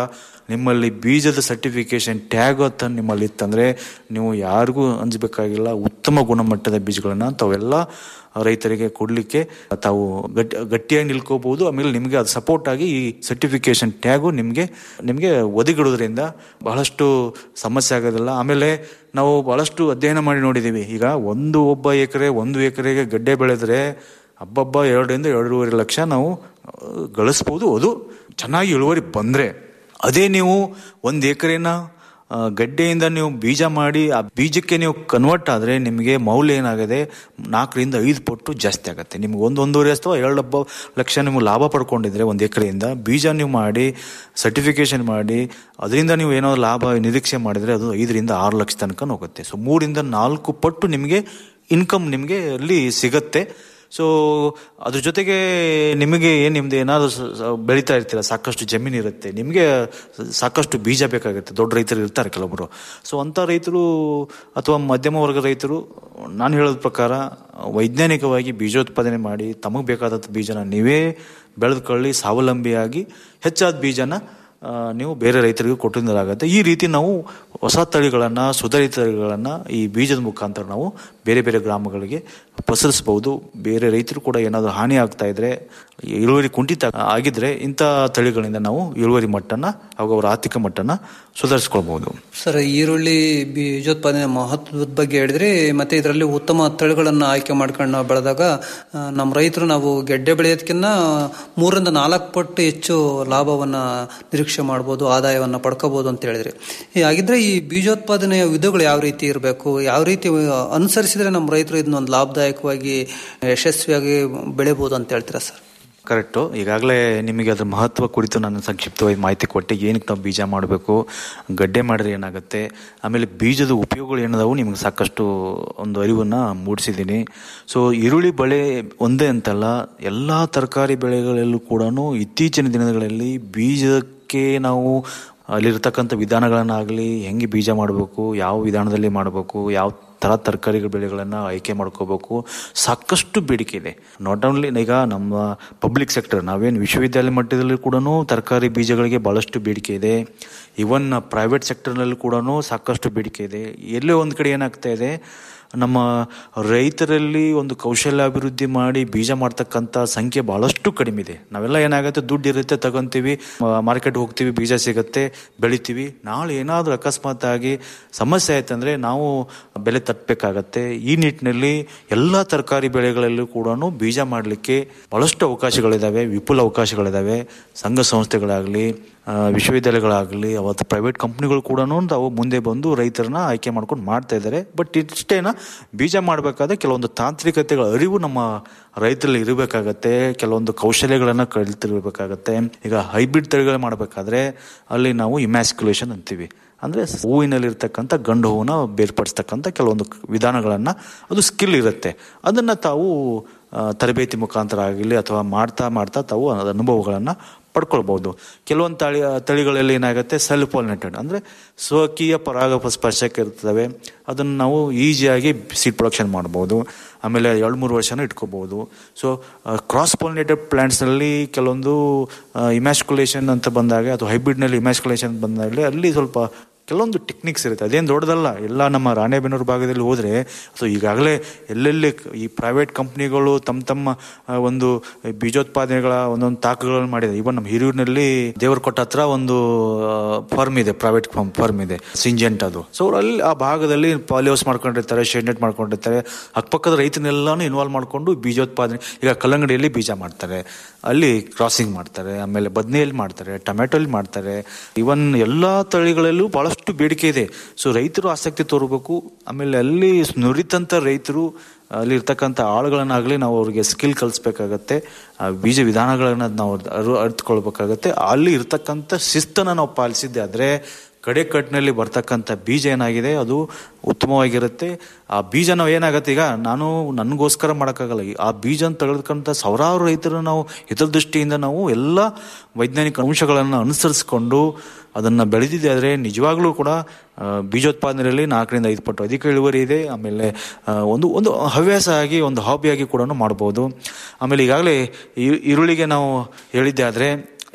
ನಿಮ್ಮಲ್ಲಿ ಬೀಜದ ಸರ್ಟಿಫಿಕೇಶನ್ ಟ್ಯಾಗ್ ಅಂತ ನಿಮ್ಮಲ್ಲಿ ಇತ್ತಂದರೆ ನೀವು ಯಾರಿಗೂ ಅಂಜಬೇಕಾಗಿಲ್ಲ ಉತ್ತಮ ಗುಣಮಟ್ಟದ ಬೀಜಗಳನ್ನು ತಾವೆಲ್ಲ ರೈತರಿಗೆ ಕೊಡಲಿಕ್ಕೆ ತಾವು ಗಟ್ಟಿ ಗಟ್ಟಿಯಾಗಿ ನಿಲ್ಕೋಬಹುದು ಆಮೇಲೆ ನಿಮಗೆ ಅದು ಸಪೋರ್ಟ್ ಆಗಿ ಈ ಸರ್ಟಿಫಿಕೇಶನ್ ಟ್ಯಾಗು ನಿಮಗೆ ನಿಮಗೆ ಒದಗಿಡೋದ್ರಿಂದ ಬಹಳಷ್ಟು ಸಮಸ್ಯೆ ಆಗೋದಿಲ್ಲ ಆಮೇಲೆ ನಾವು ಬಹಳಷ್ಟು ಅಧ್ಯಯನ ಮಾಡಿ ನೋಡಿದ್ದೀವಿ ಈಗ ಒಂದು ಒಬ್ಬ ಎಕರೆ ಒಂದು ಎಕರೆಗೆ ಗಡ್ಡೆ ಬೆಳೆದ್ರೆ ಹಬ್ಬಬ್ಬ ಎರಡರಿಂದ ಎರಡೂವರೆ ಲಕ್ಷ ನಾವು ಆ, ಗಳಿಸ್ಬೋದು ಅದು ಚೆನ್ನಾಗಿ ಇಳುವರಿ ಬಂದರೆ ಅದೇ ನೀವು ಒಂದು ಎಕರೆನ ಆ, ಗಡ್ಡೆಯಿಂದ ನೀವು ಬೀಜ ಮಾಡಿ ಆ ಬೀಜಕ್ಕೆ ನೀವು ಕನ್ವರ್ಟ್ ಆದರೆ ನಿಮಗೆ ಮೌಲ್ಯ ಏನಾಗಿದೆ ನಾಲ್ಕರಿಂದ ಐದು ಪಟ್ಟು ಜಾಸ್ತಿ ಆಗುತ್ತೆ ನಿಮ್ಗೆ ಒಂದು ಒಂದೂವರೆ ಅಥವಾ ಎರಡು ಹಬ್ಬ ಲಕ್ಷ ನೀವು ಲಾಭ ಪಡ್ಕೊಂಡಿದ್ರೆ ಒಂದು ಎಕರೆಯಿಂದ ಬೀಜ ನೀವು ಮಾಡಿ ಸರ್ಟಿಫಿಕೇಶನ್ ಮಾಡಿ ಅದರಿಂದ ನೀವು ಏನೋ ಲಾಭ ನಿರೀಕ್ಷೆ ಮಾಡಿದರೆ ಅದು ಐದರಿಂದ ಆರು ಲಕ್ಷ ತನಕ ಹೋಗುತ್ತೆ ಸೊ ಮೂರಿಂದ ನಾಲ್ಕು ಪಟ್ಟು ನಿಮಗೆ ಇನ್ಕಮ್ ನಿಮಗೆ ಅಲ್ಲಿ ಸಿಗತ್ತೆ ಸೊ ಅದ್ರ ಜೊತೆಗೆ ನಿಮಗೆ ಏನು ನಿಮ್ದು ಏನಾದರೂ ಸ- ಸ- ಬೆಳೀತಾ ಇರ್ತೀರ ಸಾಕಷ್ಟು ಜಮೀನು ಇರುತ್ತೆ ನಿಮಗೆ ಸಾಕಷ್ಟು ಬೀಜ ಬೇಕಾಗುತ್ತೆ ದೊಡ್ಡ ರೈತರು ಇರ್ತಾರೆ ಕೆಲವೊಬ್ಬರು ಸೊ ಅಂಥ ರೈತರು ಅಥವಾ ಮಧ್ಯಮ ವರ್ಗ ರೈತರು ನಾನು ಹೇಳೋದ ಪ್ರಕಾರ ವೈಜ್ಞಾನಿಕವಾಗಿ ಬೀಜೋತ್ಪಾದನೆ ಮಾಡಿ ತಮಗೆ ಬೇಕಾದಂಥ ಬೀಜನ ನೀವೇ ಬೆಳೆದುಕೊಳ್ಳಿ ಸ್ವಾವಲಂಬಿಯಾಗಿ ಹೆಚ್ಚಾದ ಬೀಜನ ಆ, ನೀವು ಬೇರೆ ರೈತರಿಗೂ ಕೊಟ್ಟಿದ್ದಾಗುತ್ತೆ ಈ ರೀತಿ ನಾವು ಹೊಸ ತಳಿಗಳನ್ನು ಸುಧಾರಿತ ತಳಿಗಳನ್ನು ಈ ಬೀಜದ ಮುಖಾಂತರ ನಾವು ಬೇರೆ ಬೇರೆ ಗ್ರಾಮಗಳಿಗೆ ಪಸರಿಸಬಹುದು ಬೇರೆ ರೈತರು ಕೂಡ ಏನಾದರೂ ಹಾನಿ ಆಗ್ತಾ ಇದ್ರೆ ಇಳುವರಿ ಕುಂಠಿತ ಆಗಿದ್ರೆ ಇಂಥ ತಳಿಗಳಿಂದ ನಾವು ಇಳುವರಿ ಮಟ್ಟನ ಹಾಗೂ ಅವರ ಆರ್ಥಿಕ ಮಟ್ಟನ ಸುಧಾರಿಸ್ಕೊಳ್ಬಹುದು ಸರ್ ಈರುಳ್ಳಿ ಬೀಜೋತ್ಪಾದನೆ ಮಹತ್ವದ ಬಗ್ಗೆ ಹೇಳಿದ್ರಿ ಮತ್ತೆ ಇದರಲ್ಲಿ ಉತ್ತಮ ತಳಿಗಳನ್ನು ಆಯ್ಕೆ ಮಾಡ್ಕೊಂಡು ನಾವು ಬೆಳೆದಾಗ ಆ, ನಮ್ಮ ರೈತರು ನಾವು ಗೆಡ್ಡೆ ಬೆಳೆಯೋದಕ್ಕಿಂತ ಮೂರರಿಂದ ನಾಲ್ಕು ಪಟ್ಟು ಹೆಚ್ಚು ಲಾಭವನ್ನ ನಿರೀಕ್ಷೆ ಮಾಡ್ಬೋದು ಆದಾಯವನ್ನ ಪಡ್ಕೋಬಹುದು ಅಂತ ಹೇಳಿದ್ರಿ ಈ ಹಾಗಿದ್ರೆ ಈ ಬೀಜೋತ್ಪಾದನೆಯ ವಿಧಗಳು ಯಾವ ರೀತಿ ಇರಬೇಕು ಯಾವ ರೀತಿ ಅನುಸರಿಸಿದ್ರೆ ನಮ್ಮ ರೈತರು ಇದನ್ನೊಂದು ಲಾಭದಾಯಕವಾಗಿ ಯಶಸ್ವಿಯಾಗಿ ಬೆಳಿಬಹುದು ಅಂತ ಹೇಳ್ತೀರಾ ಸರ್ ಕರೆಕ್ಟು ಈಗಾಗಲೇ ನಿಮಗೆ ಅದ್ರ ಮಹತ್ವ ಕುರಿತು ನಾನು ಸಂಕ್ಷಿಪ್ತವಾಗಿ ಮಾಹಿತಿ ಕೊಟ್ಟೆ ಏನಕ್ಕೆ ನಾವು ಬೀಜ ಮಾಡಬೇಕು ಗಡ್ಡೆ ಮಾಡಿದ್ರೆ ಏನಾಗುತ್ತೆ ಆಮೇಲೆ ಬೀಜದ ಉಪಯೋಗಗಳು ಏನದಾವು ನಿಮಗೆ ಸಾಕಷ್ಟು ಒಂದು ಅರಿವನ್ನು ಮೂಡಿಸಿದ್ದೀನಿ ಸೊ ಈರುಳ್ಳಿ ಬೆಳೆ ಒಂದೇ ಅಂತಲ್ಲ ಎಲ್ಲ ತರಕಾರಿ ಬೆಳೆಗಳಲ್ಲೂ ಕೂಡ ಇತ್ತೀಚಿನ ದಿನಗಳಲ್ಲಿ ಬೀಜಕ್ಕೆ ನಾವು ಅಲ್ಲಿರ್ತಕ್ಕಂಥ ವಿಧಾನಗಳನ್ನಾಗಲಿ ಹೆಂಗೆ ಬೀಜ ಮಾಡಬೇಕು ಯಾವ ವಿಧಾನದಲ್ಲಿ ಮಾಡಬೇಕು ಯಾವ ಥರ ತರಕಾರಿಗಳ ಬೆಳೆಗಳನ್ನು ಆಯ್ಕೆ ಮಾಡ್ಕೋಬೇಕು ಸಾಕಷ್ಟು ಬೇಡಿಕೆ ಇದೆ ನಾಟ್ ಓನ್ಲಿ ಈಗ ನಮ್ಮ ಪಬ್ಲಿಕ್ ಸೆಕ್ಟರ್ ನಾವೇನು ವಿಶ್ವವಿದ್ಯಾಲಯ ಮಟ್ಟದಲ್ಲಿ ಕೂಡ ತರಕಾರಿ ಬೀಜಗಳಿಗೆ ಭಾಳಷ್ಟು ಬೇಡಿಕೆ ಇದೆ ಇವನ್ ಪ್ರೈವೇಟ್ ಸೆಕ್ಟರ್ನಲ್ಲಿ ಕೂಡ ಸಾಕಷ್ಟು ಬೇಡಿಕೆ ಇದೆ ಎಲ್ಲೇ ಒಂದು ಕಡೆ ಏನಾಗ್ತಾ ಇದೆ ನಮ್ಮ ರೈತರಲ್ಲಿ ಒಂದು ಕೌಶಲ್ಯಾಭಿವೃದ್ಧಿ ಮಾಡಿ ಬೀಜ ಮಾಡ್ತಕ್ಕಂಥ ಸಂಖ್ಯೆ ಬಹಳಷ್ಟು ಕಡಿಮೆ ಇದೆ ನಾವೆಲ್ಲ ಏನಾಗುತ್ತೆ ದುಡ್ಡು ಇರುತ್ತೆ ತಗೊಂತೀವಿ ಮಾರ್ಕೆಟ್ ಹೋಗ್ತೀವಿ ಬೀಜ ಸಿಗುತ್ತೆ ಬೆಳಿತೀವಿ ನಾಳೆ ಏನಾದರೂ ಅಕಸ್ಮಾತ್ ಆಗಿ ಸಮಸ್ಯೆ ಆಯ್ತಂದ್ರೆ ನಾವು ಬೆಲೆ ತಟ್ಟಬೇಕಾಗತ್ತೆ ಈ ನಿಟ್ಟಿನಲ್ಲಿ ಎಲ್ಲ ತರಕಾರಿ ಬೆಳೆಗಳಲ್ಲೂ ಕೂಡ ಬೀಜ ಮಾಡಲಿಕ್ಕೆ ಬಹಳಷ್ಟು ಅವಕಾಶಗಳಿದ್ದಾವೆ ವಿಪುಲ ಅವಕಾಶಗಳಿದ್ದಾವೆ ಸಂಘ ಸಂಸ್ಥೆಗಳಾಗಲಿ ಆ, ವಿಶ್ವವಿದ್ಯಾಲಯಗಳಾಗಲಿ ಅವತ್ತು ಪ್ರೈವೇಟ್ ಕಂಪ್ನಿಗಳು ಕೂಡ ತಾವು ಮುಂದೆ ಬಂದು ರೈತರನ್ನ ಆಯ್ಕೆ ಮಾಡ್ಕೊಂಡು ಮಾಡ್ತಾ ಇದ್ದಾರೆ ಬಟ್ ಇಷ್ಟೇನ ಬೀಜ ಮಾಡಬೇಕಾದ್ರೆ ಕೆಲವೊಂದು ತಾಂತ್ರಿಕತೆಗಳ ಅರಿವು ನಮ್ಮ ರೈತರಲ್ಲಿ ಇರಬೇಕಾಗತ್ತೆ ಕೆಲವೊಂದು ಕೌಶಲ್ಯಗಳನ್ನು ಕಲಿತಿರ್ಬೇಕಾಗತ್ತೆ ಈಗ ಹೈಬ್ರಿಡ್ ತಳಿಗಳು ಮಾಡಬೇಕಾದ್ರೆ ಅಲ್ಲಿ ನಾವು ಇಮ್ಯಾಸ್ಕ್ಯುಲೇಷನ್ ಅಂತೀವಿ ಅಂದರೆ ಹೂವಿನಲ್ಲಿರ್ತಕ್ಕಂಥ ಗಂಡು ಹೂವನ್ನ ಬೇರ್ಪಡಿಸ್ತಕ್ಕಂಥ ಕೆಲವೊಂದು ವಿಧಾನಗಳನ್ನು ಅದು ಸ್ಕಿಲ್ ಇರುತ್ತೆ ಅದನ್ನು ತಾವು ಆ, ತರಬೇತಿ ಮುಖಾಂತರ ಆಗಲಿ ಅಥವಾ ಮಾಡ್ತಾ ಮಾಡ್ತಾ ತಾವು ಅದ್ ಅನುಭವಗಳನ್ನು ಪಡ್ಕೊಳ್ಬಹುದು ಕೆಲವೊಂದು ತಳಿ ತಳಿಗಳಲ್ಲಿ ಏನಾಗುತ್ತೆ ಸೆಲ್ಫ್ ಪಾಲಿನೇಟೆಡ್ ಅಂದರೆ ಸ್ವಕೀಯ ಪರಾಗ ಸ್ಪರ್ಶಕ್ಕೆ ಇರ್ತವೆ ಅದನ್ನು ನಾವು ಈಸಿಯಾಗಿ ಸೀಡ್ ಪ್ರೊಡಕ್ಷನ್ ಮಾಡ್ಬೋದು ಆಮೇಲೆ ಎರಡು ಮೂರು ವರ್ಷನೂ ಇಟ್ಕೋಬಹುದು ಸೊ ಕ್ರಾಸ್ ಪಾಲಿನೇಟೆಡ್ ಪ್ಲಾಂಟ್ಸ್ನಲ್ಲಿ ಕೆಲವೊಂದು ಇಮ್ಯಾಸ್ಕುಲೇಷನ್ ಅಂತ ಬಂದಾಗ ಅಥವಾ ಹೈಬ್ರಿಡ್ನಲ್ಲಿ ಇಮ್ಯಾಸ್ಕುಲೇಷನ್ ಬಂದಾಗಲಿ ಅಲ್ಲಿ ಸ್ವಲ್ಪ ಕೆಲವೊಂದು ಟೆಕ್ನಿಕ್ಸ್ ಇರುತ್ತೆ ಅದೇನು ದೊಡ್ಡದಲ್ಲ ಎಲ್ಲ ನಮ್ಮ ರಾಣೆಬೆನ್ನೂರು ಭಾಗದಲ್ಲಿ ಹೋದರೆ ಸೊ ಈಗಾಗಲೇ ಎಲ್ಲೆಲ್ಲಿ ಈ ಪ್ರೈವೇಟ್ ಕಂಪ್ನಿಗಳು ತಮ್ಮ ತಮ್ಮ ಆ, ಒಂದು ಬೀಜೋತ್ಪಾದನೆಗಳ ಒಂದೊಂದು ತಾಕುಗಳನ್ನು ಮಾಡಿದೆ ಇವನ್ ನಮ್ಮ ಹಿರಿಯೂರಿನಲ್ಲಿ ದೇವರಕೊಟ್ಟ ಹತ್ರ ಒಂದು ಫರ್ಮ್ ಇದೆ ಪ್ರೈವೇಟ್ ಫರ್ಮ್ ಇದೆ ಸಿಂಜೆಂಟ್ ಅದು ಸೊ ಅವ್ರು ಅಲ್ಲಿ ಆ ಭಾಗದಲ್ಲಿ ಪಾಲಿಹೌಸ್ ಮಾಡ್ಕೊಂಡಿರ್ತಾರೆ ಶೆಡ್ನೆಟ್ ಮಾಡ್ಕೊಂಡಿರ್ತಾರೆ ಅಕ್ಕಪಕ್ಕದ ರೈತನೆಲ್ಲಾನು ಇನ್ವಾಲ್ವ್ ಮಾಡಿಕೊಂಡು ಬೀಜೋತ್ಪಾದನೆ ಈಗ ಕಲ್ಲಂಗಡಿಯಲ್ಲಿ ಬೀಜ ಮಾಡ್ತಾರೆ ಅಲ್ಲಿ ಕ್ರಾಸಿಂಗ್ ಮಾಡ್ತಾರೆ ಆಮೇಲೆ ಬದನೆಯಲ್ಲಿ ಮಾಡ್ತಾರೆ ಟೊಮೆಟೊಲಿ ಮಾಡ್ತಾರೆ ಇವನ್ ಎಲ್ಲಾ ತಳಿಗಳಲ್ಲೂ ಬಹಳಷ್ಟು ಬೇಡಿಕೆ ಇದೆ ಸೊ ರೈತರು ಆಸಕ್ತಿ ತೋರಬೇಕು ಆಮೇಲೆ ಅಲ್ಲಿ ನುರಿತಂತ ರೈತರು ಅಲ್ಲಿ ಇರ್ತಕ್ಕಂಥ ಆಳುಗಳನ್ನಾಗಲಿ ನಾವು ಅವ್ರಿಗೆ ಸ್ಕಿಲ್ ಕಲಿಸ್ಬೇಕಾಗತ್ತೆ ಆ ಬೀಜ ವಿಧಾನಗಳನ್ನ ನಾವು ಅರು ಅರ್ಥಕೊಳ್ಬೇಕಾಗತ್ತೆ ಅಲ್ಲಿ ಇರ್ತಕ್ಕಂಥ ಶಿಸ್ತನ್ನು ನಾವು ಪಾಲಿಸಿದ್ದೆ ಆದರೆ ಕಡೆ ಕಟ್ಟಿನಲ್ಲಿ ಬರ್ತಕ್ಕಂಥ ಬೀಜ ಏನಾಗಿದೆ ಅದು ಉತ್ತಮವಾಗಿರುತ್ತೆ ಆ ಬೀಜ ನಾವು ಏನಾಗತ್ತೆ ಈಗ ನಾನು ನನಗೋಸ್ಕರ ಮಾಡೋಕ್ಕಾಗಲ್ಲ ಈ- ಆ ಬೀಜ ತೆಗೆದುಕೊಂತ ಸಾವಿರಾರು ರೈತರು ನಾವು ಹಿತದೃಷ್ಟಿಯಿಂದ ನಾವು ಎಲ್ಲ ವೈಜ್ಞಾನಿಕ ಅಂಶಗಳನ್ನು ಅನುಸರಿಸಿಕೊಂಡು ಅದನ್ನು ಬೆಳೆದಿದೆ ಆದರೆ ನಿಜವಾಗ್ಲೂ ಕೂಡ ಆ, ಬೀಜೋತ್ಪಾದನೆಯಲ್ಲಿ ನಾಲ್ಕರಿಂದ ಐದು ಪಟ್ಟು ಅಧಿಕ ಇಳುವರಿ ಇದೆ ಆಮೇಲೆ ಆ, ಒಂದು ಒಂದು ಹವ್ಯಾಸ ಆಗಿ ಒಂದು ಹಾಬಿಯಾಗಿ ಕೂಡ ಮಾಡ್ಬೋದು ಆಮೇಲೆ ಈಗಾಗಲೇ ಈ- ಈರುಳ್ಳಿಗೆ ನಾವು ಹೇಳಿದ್ದೆ ಆದರೆ